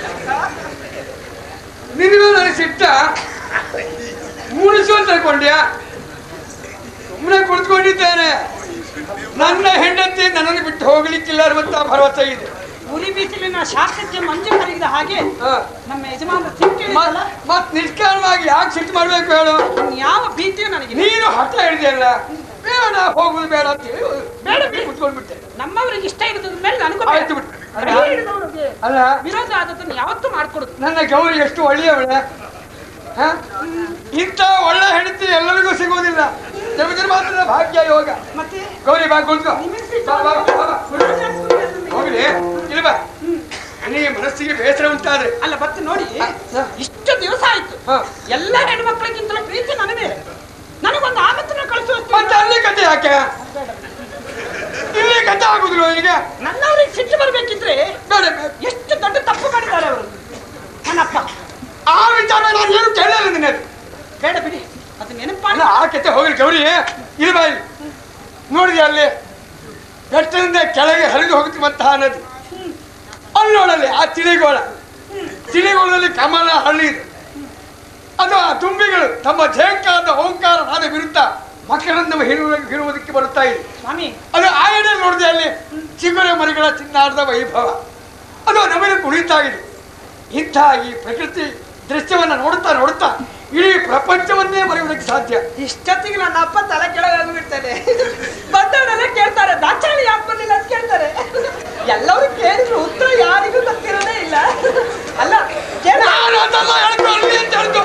ನಿನಗೂ ನನಗೆ ಸಿಟ್ಟ ಮೂಡಿಸು ಅಂತ ತಿಳ್ಕೊಂಡ್ಯಾ ಸುಮ್ಮನೆ ಕುಳಿತುಕೊಂಡಿದ್ದೇನೆ ನನ್ನ ಹೆಂಡತಿ ನನ್ನನ್ನು ಬಿಟ್ಟು ಹೋಗ್ಲಿಕ್ಕಿಲ್ಲ ಅನ್ನುವಂತ ಭರವಸೆ ಇದೆ ಉರಿ ಬೀಚಲಿನ ಶಾಖಕ್ಕೆ ಮಂಜು ಕರಗಿದ ಹಾಗೆ ಹ. ನಮ್ಮ ಯಜಮಾನ ಸಿಟ್ಟಿಲ್ಲ ಮತ್ ನಿಷ್ಕಾರಣವಾಗಿ ಯಾಕೆ ಸಿಟ್ಟು ಮಾಡ್ಬೇಕು ಹೇಳು ಯಾವ ಭೀತಿಯೂ ನನಗೆ ನೀನು ಹಠ ಹಿಡಿದೆಯಲ್ಲ ಬೇಡ ಹೋಗುದು ಬೇಡ ಅಂತ ಹೇಳಿ ಬೇಡ ಬೇಡ ಕುತ್ಕೊಂಡ್ಬಿಟ್ಟೆ ನಮ್ಮವರಿಗೆ ಇಷ್ಟ ಇರೋದ್ರ ಮೇಲೆ ನನಗೂ ಬೇಡ. ಆಯ್ತು ಬಿಟ್ಟು ಕೈ ಹಿಡಿದವನಿಗೆ ಅಲ್ಲ ವಿರೋಧ ಆದದ್ದನ್ನು ಯಾವತ್ತೂ ಮಾಡ್ಕೊಡುದು ನನ್ನ ಗೌರಿ ಎಷ್ಟು ಒಳ್ಳೆಯವಳೆ ಹ? ಇಂಥ ಒಳ್ಳೆ ಹೆಂಡತಿ ಎಲ್ಲರಿಗೂ ಸಿಗೋದಿಲ್ಲ ಜನ ಮಾತ್ರ ಭಾಗ್ಯ ಯೋಗ ಮತ್ತೆ ಗೌರಿ ಬಾ ಕುಳಿತುಕೋ ನಿಮಗೆ ಸಿಟ್ಟು ಬಾ, ಬಾ, ಬಾ, ಬಾ. ನನಗೆ. ಹೋಗ್ಲಿ ಇಲ್ಲಿ ಬಾ ನನಗೆ ಮನಸ್ಸಿಗೆ ಬೇಸರ ಉಂಟಾದ್ರೆ ಅಲ್ಲ ಮತ್ತೆ ನೋಡಿ ಹ. ಇಷ್ಟು ದಿವಸ ಆಯ್ತು ಹ. ಎಲ್ಲ ಹೆಣ್ಮಕ್ಳಿಗಿಂತಲೂ ಪ್ರೀತಿ ನನ್ನ ಮೇಲೆ ನನಗೊಂದು ಆಮಂತ್ರಣ ಕಳಿಸುವಷ್ಟು ಮತ್ತೆ ಅಲ್ಲಿ ಕತೆ ಯಾಕೆ ಇಲ್ಲಿ ಕತೆ ಆಗುದಿಲ್ಲ ಈಗ ನನ್ನವ್ರಿಗೆ ಸಿಟ್ಟು ಬರ್ಬೇಕಿದ್ರೆ ಬೇಡ ಬೇಡ. ಎಷ್ಟು ದೊಡ್ಡ ತಪ್ಪು ಮಾಡಿದ್ದಾರೆ ಅವರು ನನ್ನಪ್ಪ ಆ ವಿಚಾರ ನಾನು ಏನು ಕೇಳಲಿಲ್ಲ ನಿನ್ನೆ ಬೇಡ ಬಿಡಿ ಅದು ನೆನಪು ಅಲ್ಲ ಆ ಕತೆ ಹೋಗ್ಲಿ ಗೌರಿ ಇಲ್ಲಿ ಬಾ ಇಲ್ಲಿ ನೋಡಿದೆ ಅಲ್ಲಿ ಬೆಟ್ಟದಿಂದ ಕೆಳಗೆ ಹರಿದು ಹೋಗುತ್ತಿರುವಂತಹ ನದಿ ಅಲ್ಲಿ ನೋಡಲ್ಲಿ ಆ ತಿಳಿಗೋಳ ತಿಳಿಗೋಳದಲ್ಲಿ ಕಮಲ ಹಳ್ಳಿ ಇದೆ ಅದು ಆ ತುಂಬಿಗಳು ತಮ್ಮ ಜಯಂಕಾರದ ಓಂಕಾರನಾದ ವಿರುದ್ಧ ಮಕ್ಕಳನ್ನು ಹಿರುವ ಹಿರುವುದಕ್ಕೆ ಬರುತ್ತಾ ಇದೆ ಸ್ವಾಮಿ ಅದು ಆ ಎಡೆಯಲ್ಲಿ ನೋಡಿದೆ ಅಲ್ಲಿ ಚಿಗುರೆ ಮರಿಗಳ ಚಿನ್ನಾರದ ವೈಭವ ಅದು ನಮಗೆ ಕುಣಿತಾಗಿದೆ ಇಂಥ ಈ ಪ್ರಕೃತಿ ದೃಶ್ಯವನ್ನು ನೋಡುತ್ತಾ ನೋಡುತ್ತಾ ಇಡೀ ಪ್ರಪಂಚವನ್ನೇ ಮರೆಯುವುದಕ್ಕೆ ಸಾಧ್ಯ ಇಷ್ಟೊತ್ತಿಗೆ ನನ್ನ ಅಪ್ಪ ತಲೆ ಕೆಳಗಾಗಿ ಬಿಡ್ತಾನೆ ಬಂದವರೆಲ್ಲ ಕೇಳ್ತಾರೆ ದಾಚಾಳಿ ಯಾಕೆ ಬರ್ಲಿಲ್ಲ ಅಂತ ಕೇಳ್ತಾರೆ ಎಲ್ಲರೂ ಕೇಳಿದ್ರು ಉತ್ತರ ಯಾರಿಗೂ ಗೊತ್ತಿರೋದೇ ಇಲ್ಲ ಅಲ್ಲ ಕೇಳ ನಾನು ಅದೆಲ್ಲ ಹೇಳ್ಕೊಳ್ಳಿ ಅಂತ ಹೇಳ್ತು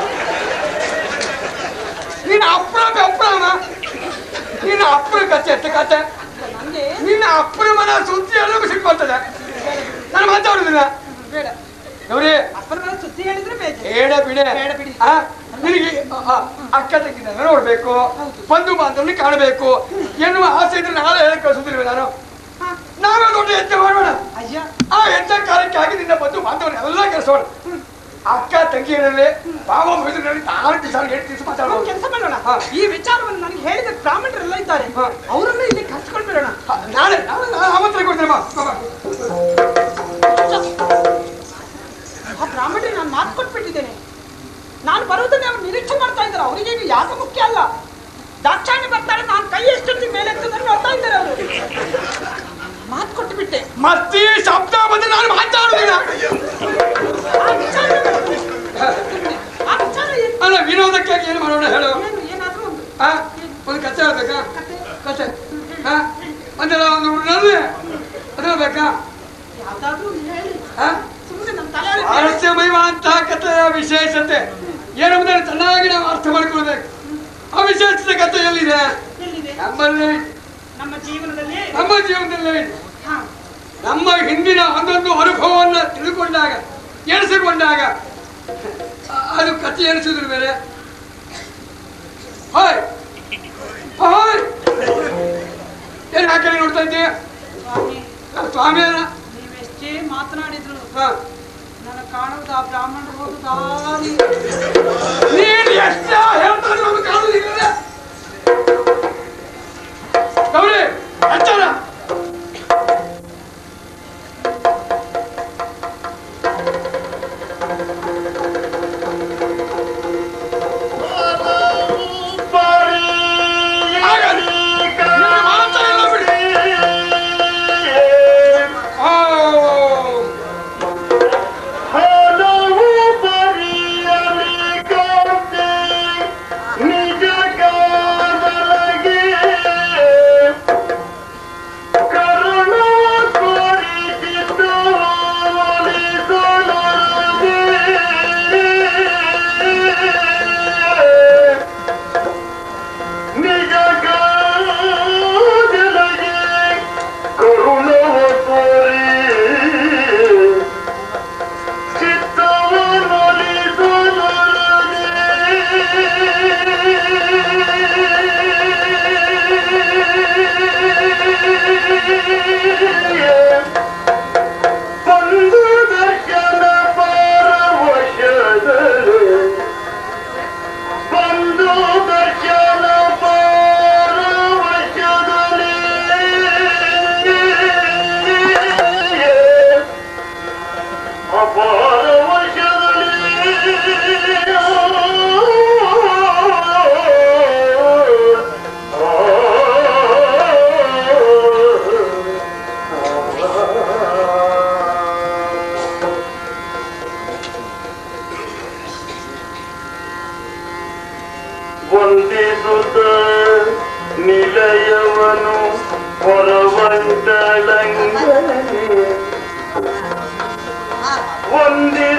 ನೀನು ಅಪ್ರಮ ಅಪ್ರಮ ನೀನು ಅಪ್ಪನ ಕಥೆ ಎತ್ತ ಕತೆ ನಂಗೆ ನಿನ್ನ ಅಪ್ಪನ ಮನ ಸುದ್ದಿ ಎಲ್ಲ ಸಿಟ್ಟು ಬರ್ತದೆ ನಾನು ಮಾತಾಡುದಿಲ್ಲ ಬೇಡ ಗೌರಿ ಅಪ್ಪನ ಮೇಲೆ ಸುದ್ದಿ ಹೇಳಿದ್ರೆ ಬೇಜಾರು ಬೇಡ ಬಿಡೆ ಬೇಡ ಬಿಡಿ. ಆ, ನಿನಗೆ ಆ, ಅಕ್ಕ ತಂಗಿನ ನೋಡ್ಬೇಕು ಬಂಧು ಬಾಂಧವನ್ನ ಕಾಣಬೇಕು ಎನ್ನುವ ಆಸೆ ಇದ್ರೆ ನಾಳೆ ಹೇಳಿ ಕಳಿಸುದಿಲ್ವ ನಾನು ಹಾ. ನಾವೇ ದೊಡ್ಡ ಯಜ್ಞ ಮಾಡೋಣ ಅಯ್ಯ ಆ ಯಜ್ಞ ಕಾರ್ಯಕ್ಕಾಗಿ ನಿನ್ನ ಬಂಧು ಬಾಂಧವನ್ನೆಲ್ಲ ಕೆಲಸೋಣ ಅಕ್ಕ ತಂಗಿಯರಲ್ಲಿ ಬಾವ ಮೈದೂರಿನಲ್ಲಿ ನಾಲ್ಕು ದಿವಸ ಎಂಟು ದಿವಸ ಮಾತಾಡೋದು ಕೆಲಸ ಮಾಡೋಣ ಹಾ. ಈ ವಿಚಾರವನ್ನು ನನಗೆ ಹೇಳಿದ ಬ್ರಾಹ್ಮಣರೆಲ್ಲ ಇದ್ದಾರೆ ಹಾ. ಅವರನ್ನ ಇಲ್ಲಿ ಕರ್ಸ್ಕೊಂಡು ಬಿಡೋಣ ಹ, ನಾಳೆ ನಾಳೆ ನಾಳೆ ಆಮಂತ್ರಣ ಕೊಡ್ತೇನೆ ಬಾ, ಬಾ, ಬಾ. ಆ ಬ್ರಾಹ್ಮಣರಿಗೆ ನಾನು ಮಾತು ಕೊಟ್ಬಿಟ್ಟಿದ್ದೇನೆ ನಾನು ಬರುವುದನ್ನೇ ಅವ್ರು ನಿರೀಕ್ಷೆ ಮಾಡ್ತಾ ಇದ್ದಾರೆ ಅವರಿಗೆ ಇದು ಯಾಕೆ ಮುಖ್ಯ ಅಲ್ಲ ದಾಕ್ಷಾಯಣಿ ಬರ್ತಾರೆ ನಾನು ಕೈ ಎಷ್ಟೊತ್ತಿ ಮೇಲೆ ಎತ್ತುವುದನ್ನು ನೋಡ್ತಾ ಇದ್ದಾರೆ ಅವರು ಮಾತು ಕೊಟ್ಟು ಬಿಟ್ಟೆ ಮತ್ತೆ ಈ ಶಬ್ದ ಬಂದ್ರೆ ನಾನು ಮಾತಾಡುದಿಲ್ಲ ಆ ವಿಚಾರ ಆ ವಿಚಾರ ಏನು ಅಲ್ಲ ವಿನೋದಕ್ಕಾಗಿ ಏನು ಮಾಡೋಣ ಹೇಳು ಏನು ಏನಾದ್ರೂ ಒಂದು ಆ, ಒಂದು ಕಥೆ ಹೇಳ್ಬೇಕಾ ಕಥೆ ಹಾ ಅದೆಲ್ಲ ಒಂದು ನಲ್ಲಿ ಅದು ಹೇಳ್ಬೇಕಾ ಯಾವ್ದಾದ್ರೂ ಒಂದು ಹೇಳಿ ಹಾ ಸುಮ್ಮನೆ ನಮ್ಮ ತಲೆ ಸ್ವಾರಸ್ಯಮಯವಾದಂತಹ ಕಥೆಯ ವಿಶೇಷತೆ ಏನೆಂಬುದನ್ನು ಚೆನ್ನಾಗಿ ನಾವು ಅರ್ಥ ಮಾಡ್ಕೊಳ್ಬೇಕು ಆ ವಿಶೇಷತೆ ಕಥೆ ಎಲ್ಲಿದೆ ಎಲ್ಲಿದೆ ನಮ್ಮಲ್ಲಿ ನಮ್ಮ ಜೀವನದಲ್ಲಿ ನಮ್ಮ ಜೀವನದಲ್ಲಿ ಹಾ ನಮ್ಮ ಹಿಂದಿನ ಒಂದೊಂದು ಅನುಭವವನ್ನು ತಿಳಿದುಕೊಂಡಾಗ ಎಣಿಸಿಕೊಂಡಾಗ ಅ- ಅದು ಕಥೆ ಎಣಿಸಿದ್ರು ಮೇಲೆ ಹಾಯ್ ಹಾಯ್ ಏನು ಹಾಕಿ ನೋಡ್ತಾ ಇದ್ದೀಯ ಸ್ವಾಮಿ ಸ್ವಾಮಿಯರ ನೀವೆಷ್ಟೇ ಮಾತನಾಡಿದ್ರು ಹಾ ನನಗೆ ಕಾಣುವುದು ಆ ಬ್ರಾಹ್ಮಣರು ಹೋದ ದಾರಿ ನೀನು ಎಷ್ಟ ಹೇಳ್ತಾರೆ ಒಂದು ಕಾಣುವುದಿಲ್ಲ ಗೌರಿ ಎಚ್ಚರ ಹಾಗಾದ್ರೆ ನಿನ್ನ ಮಾತಾ ಇಲ್ಲ ಬಿಡಿ ಓ ಹಲವು ಬರಿಯಲಿ ಕಾಂತಿ ನಿಜ ಕಾದಲಗೆ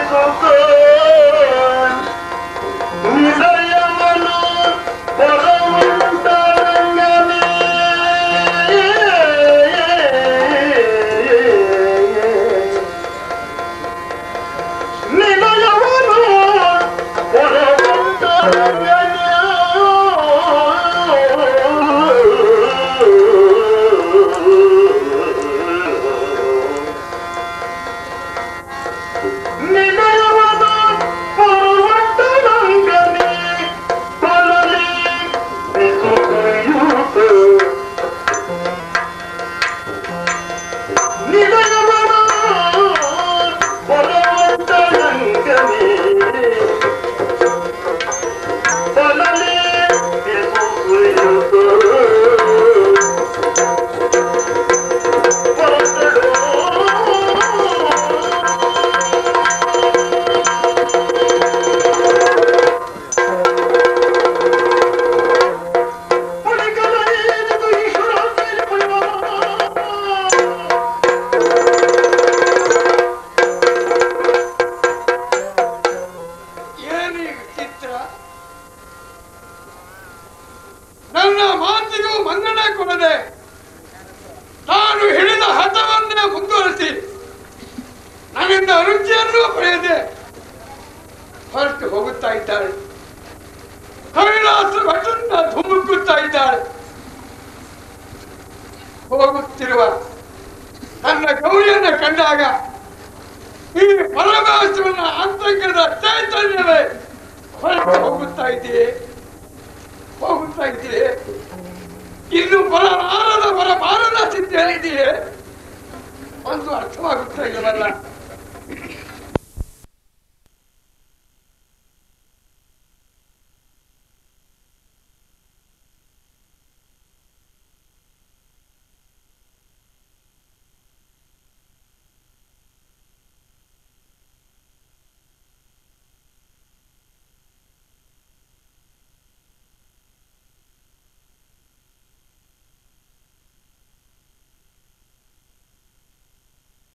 ನಿಲಯವನು ಬರವಂತರಂಗನೇ ನಿಲಯವನು ಬರವಂತರಂಗನೇ ನಿಲಯವನ ಪರ್ವತರಂಗನೇ ಬಲಲಿ ಬಿಸುಕುಯುತ ನಿಲಯವನ ಪರ್ವತರಂಗನೇ ಬಲಲಿ ಬಿಸುಕುಯುತ ಏನು ಈ ಚಿತ್ರ ನನ್ನ ಮಾತಿಗೂ ಮನ್ನಣೆ ಕೊಡದೆ ನಾನು ಹಿಡಿದ ಹಠವನ್ನೇ ಮುಂದುವರಿಸಿ ನನ್ನಿಂದ ಅರುಚಿಯನ್ನು ಪಡೆಯದೆ ಹೊರಟು ಹೋಗುತ್ತಾ ಇದ್ದಾಳೆ ಕೈಲಾಸ ಭಟನ್ನ ಧುಮುಕುತ್ತಾ ಇದ್ದಾಳೆ ಹೋಗುತ್ತಿರುವ ನನ್ನ ಗೌರಿಯನ್ನ ಕಂಡಾಗ ಈ ಪರಮಾತ್ಮನ ಅಂತಂಗದ ಚೈತನ್ಯವೇ ಹೊರಟು ಹೋಗುತ್ತಾ ಇದೆಯೇ ಹೋಗುತ್ತಾ ಇದೆಯೇ ಇನ್ನು ಬರಲಾರದ ಬರಬಾರದ ಚಿಂತೆಯಲ್ಲಿದೆಯೇ ಒಂದು ಅರ್ಥವಾಗುತ್ತಾ ಇಲ್ಲವಲ್ಲ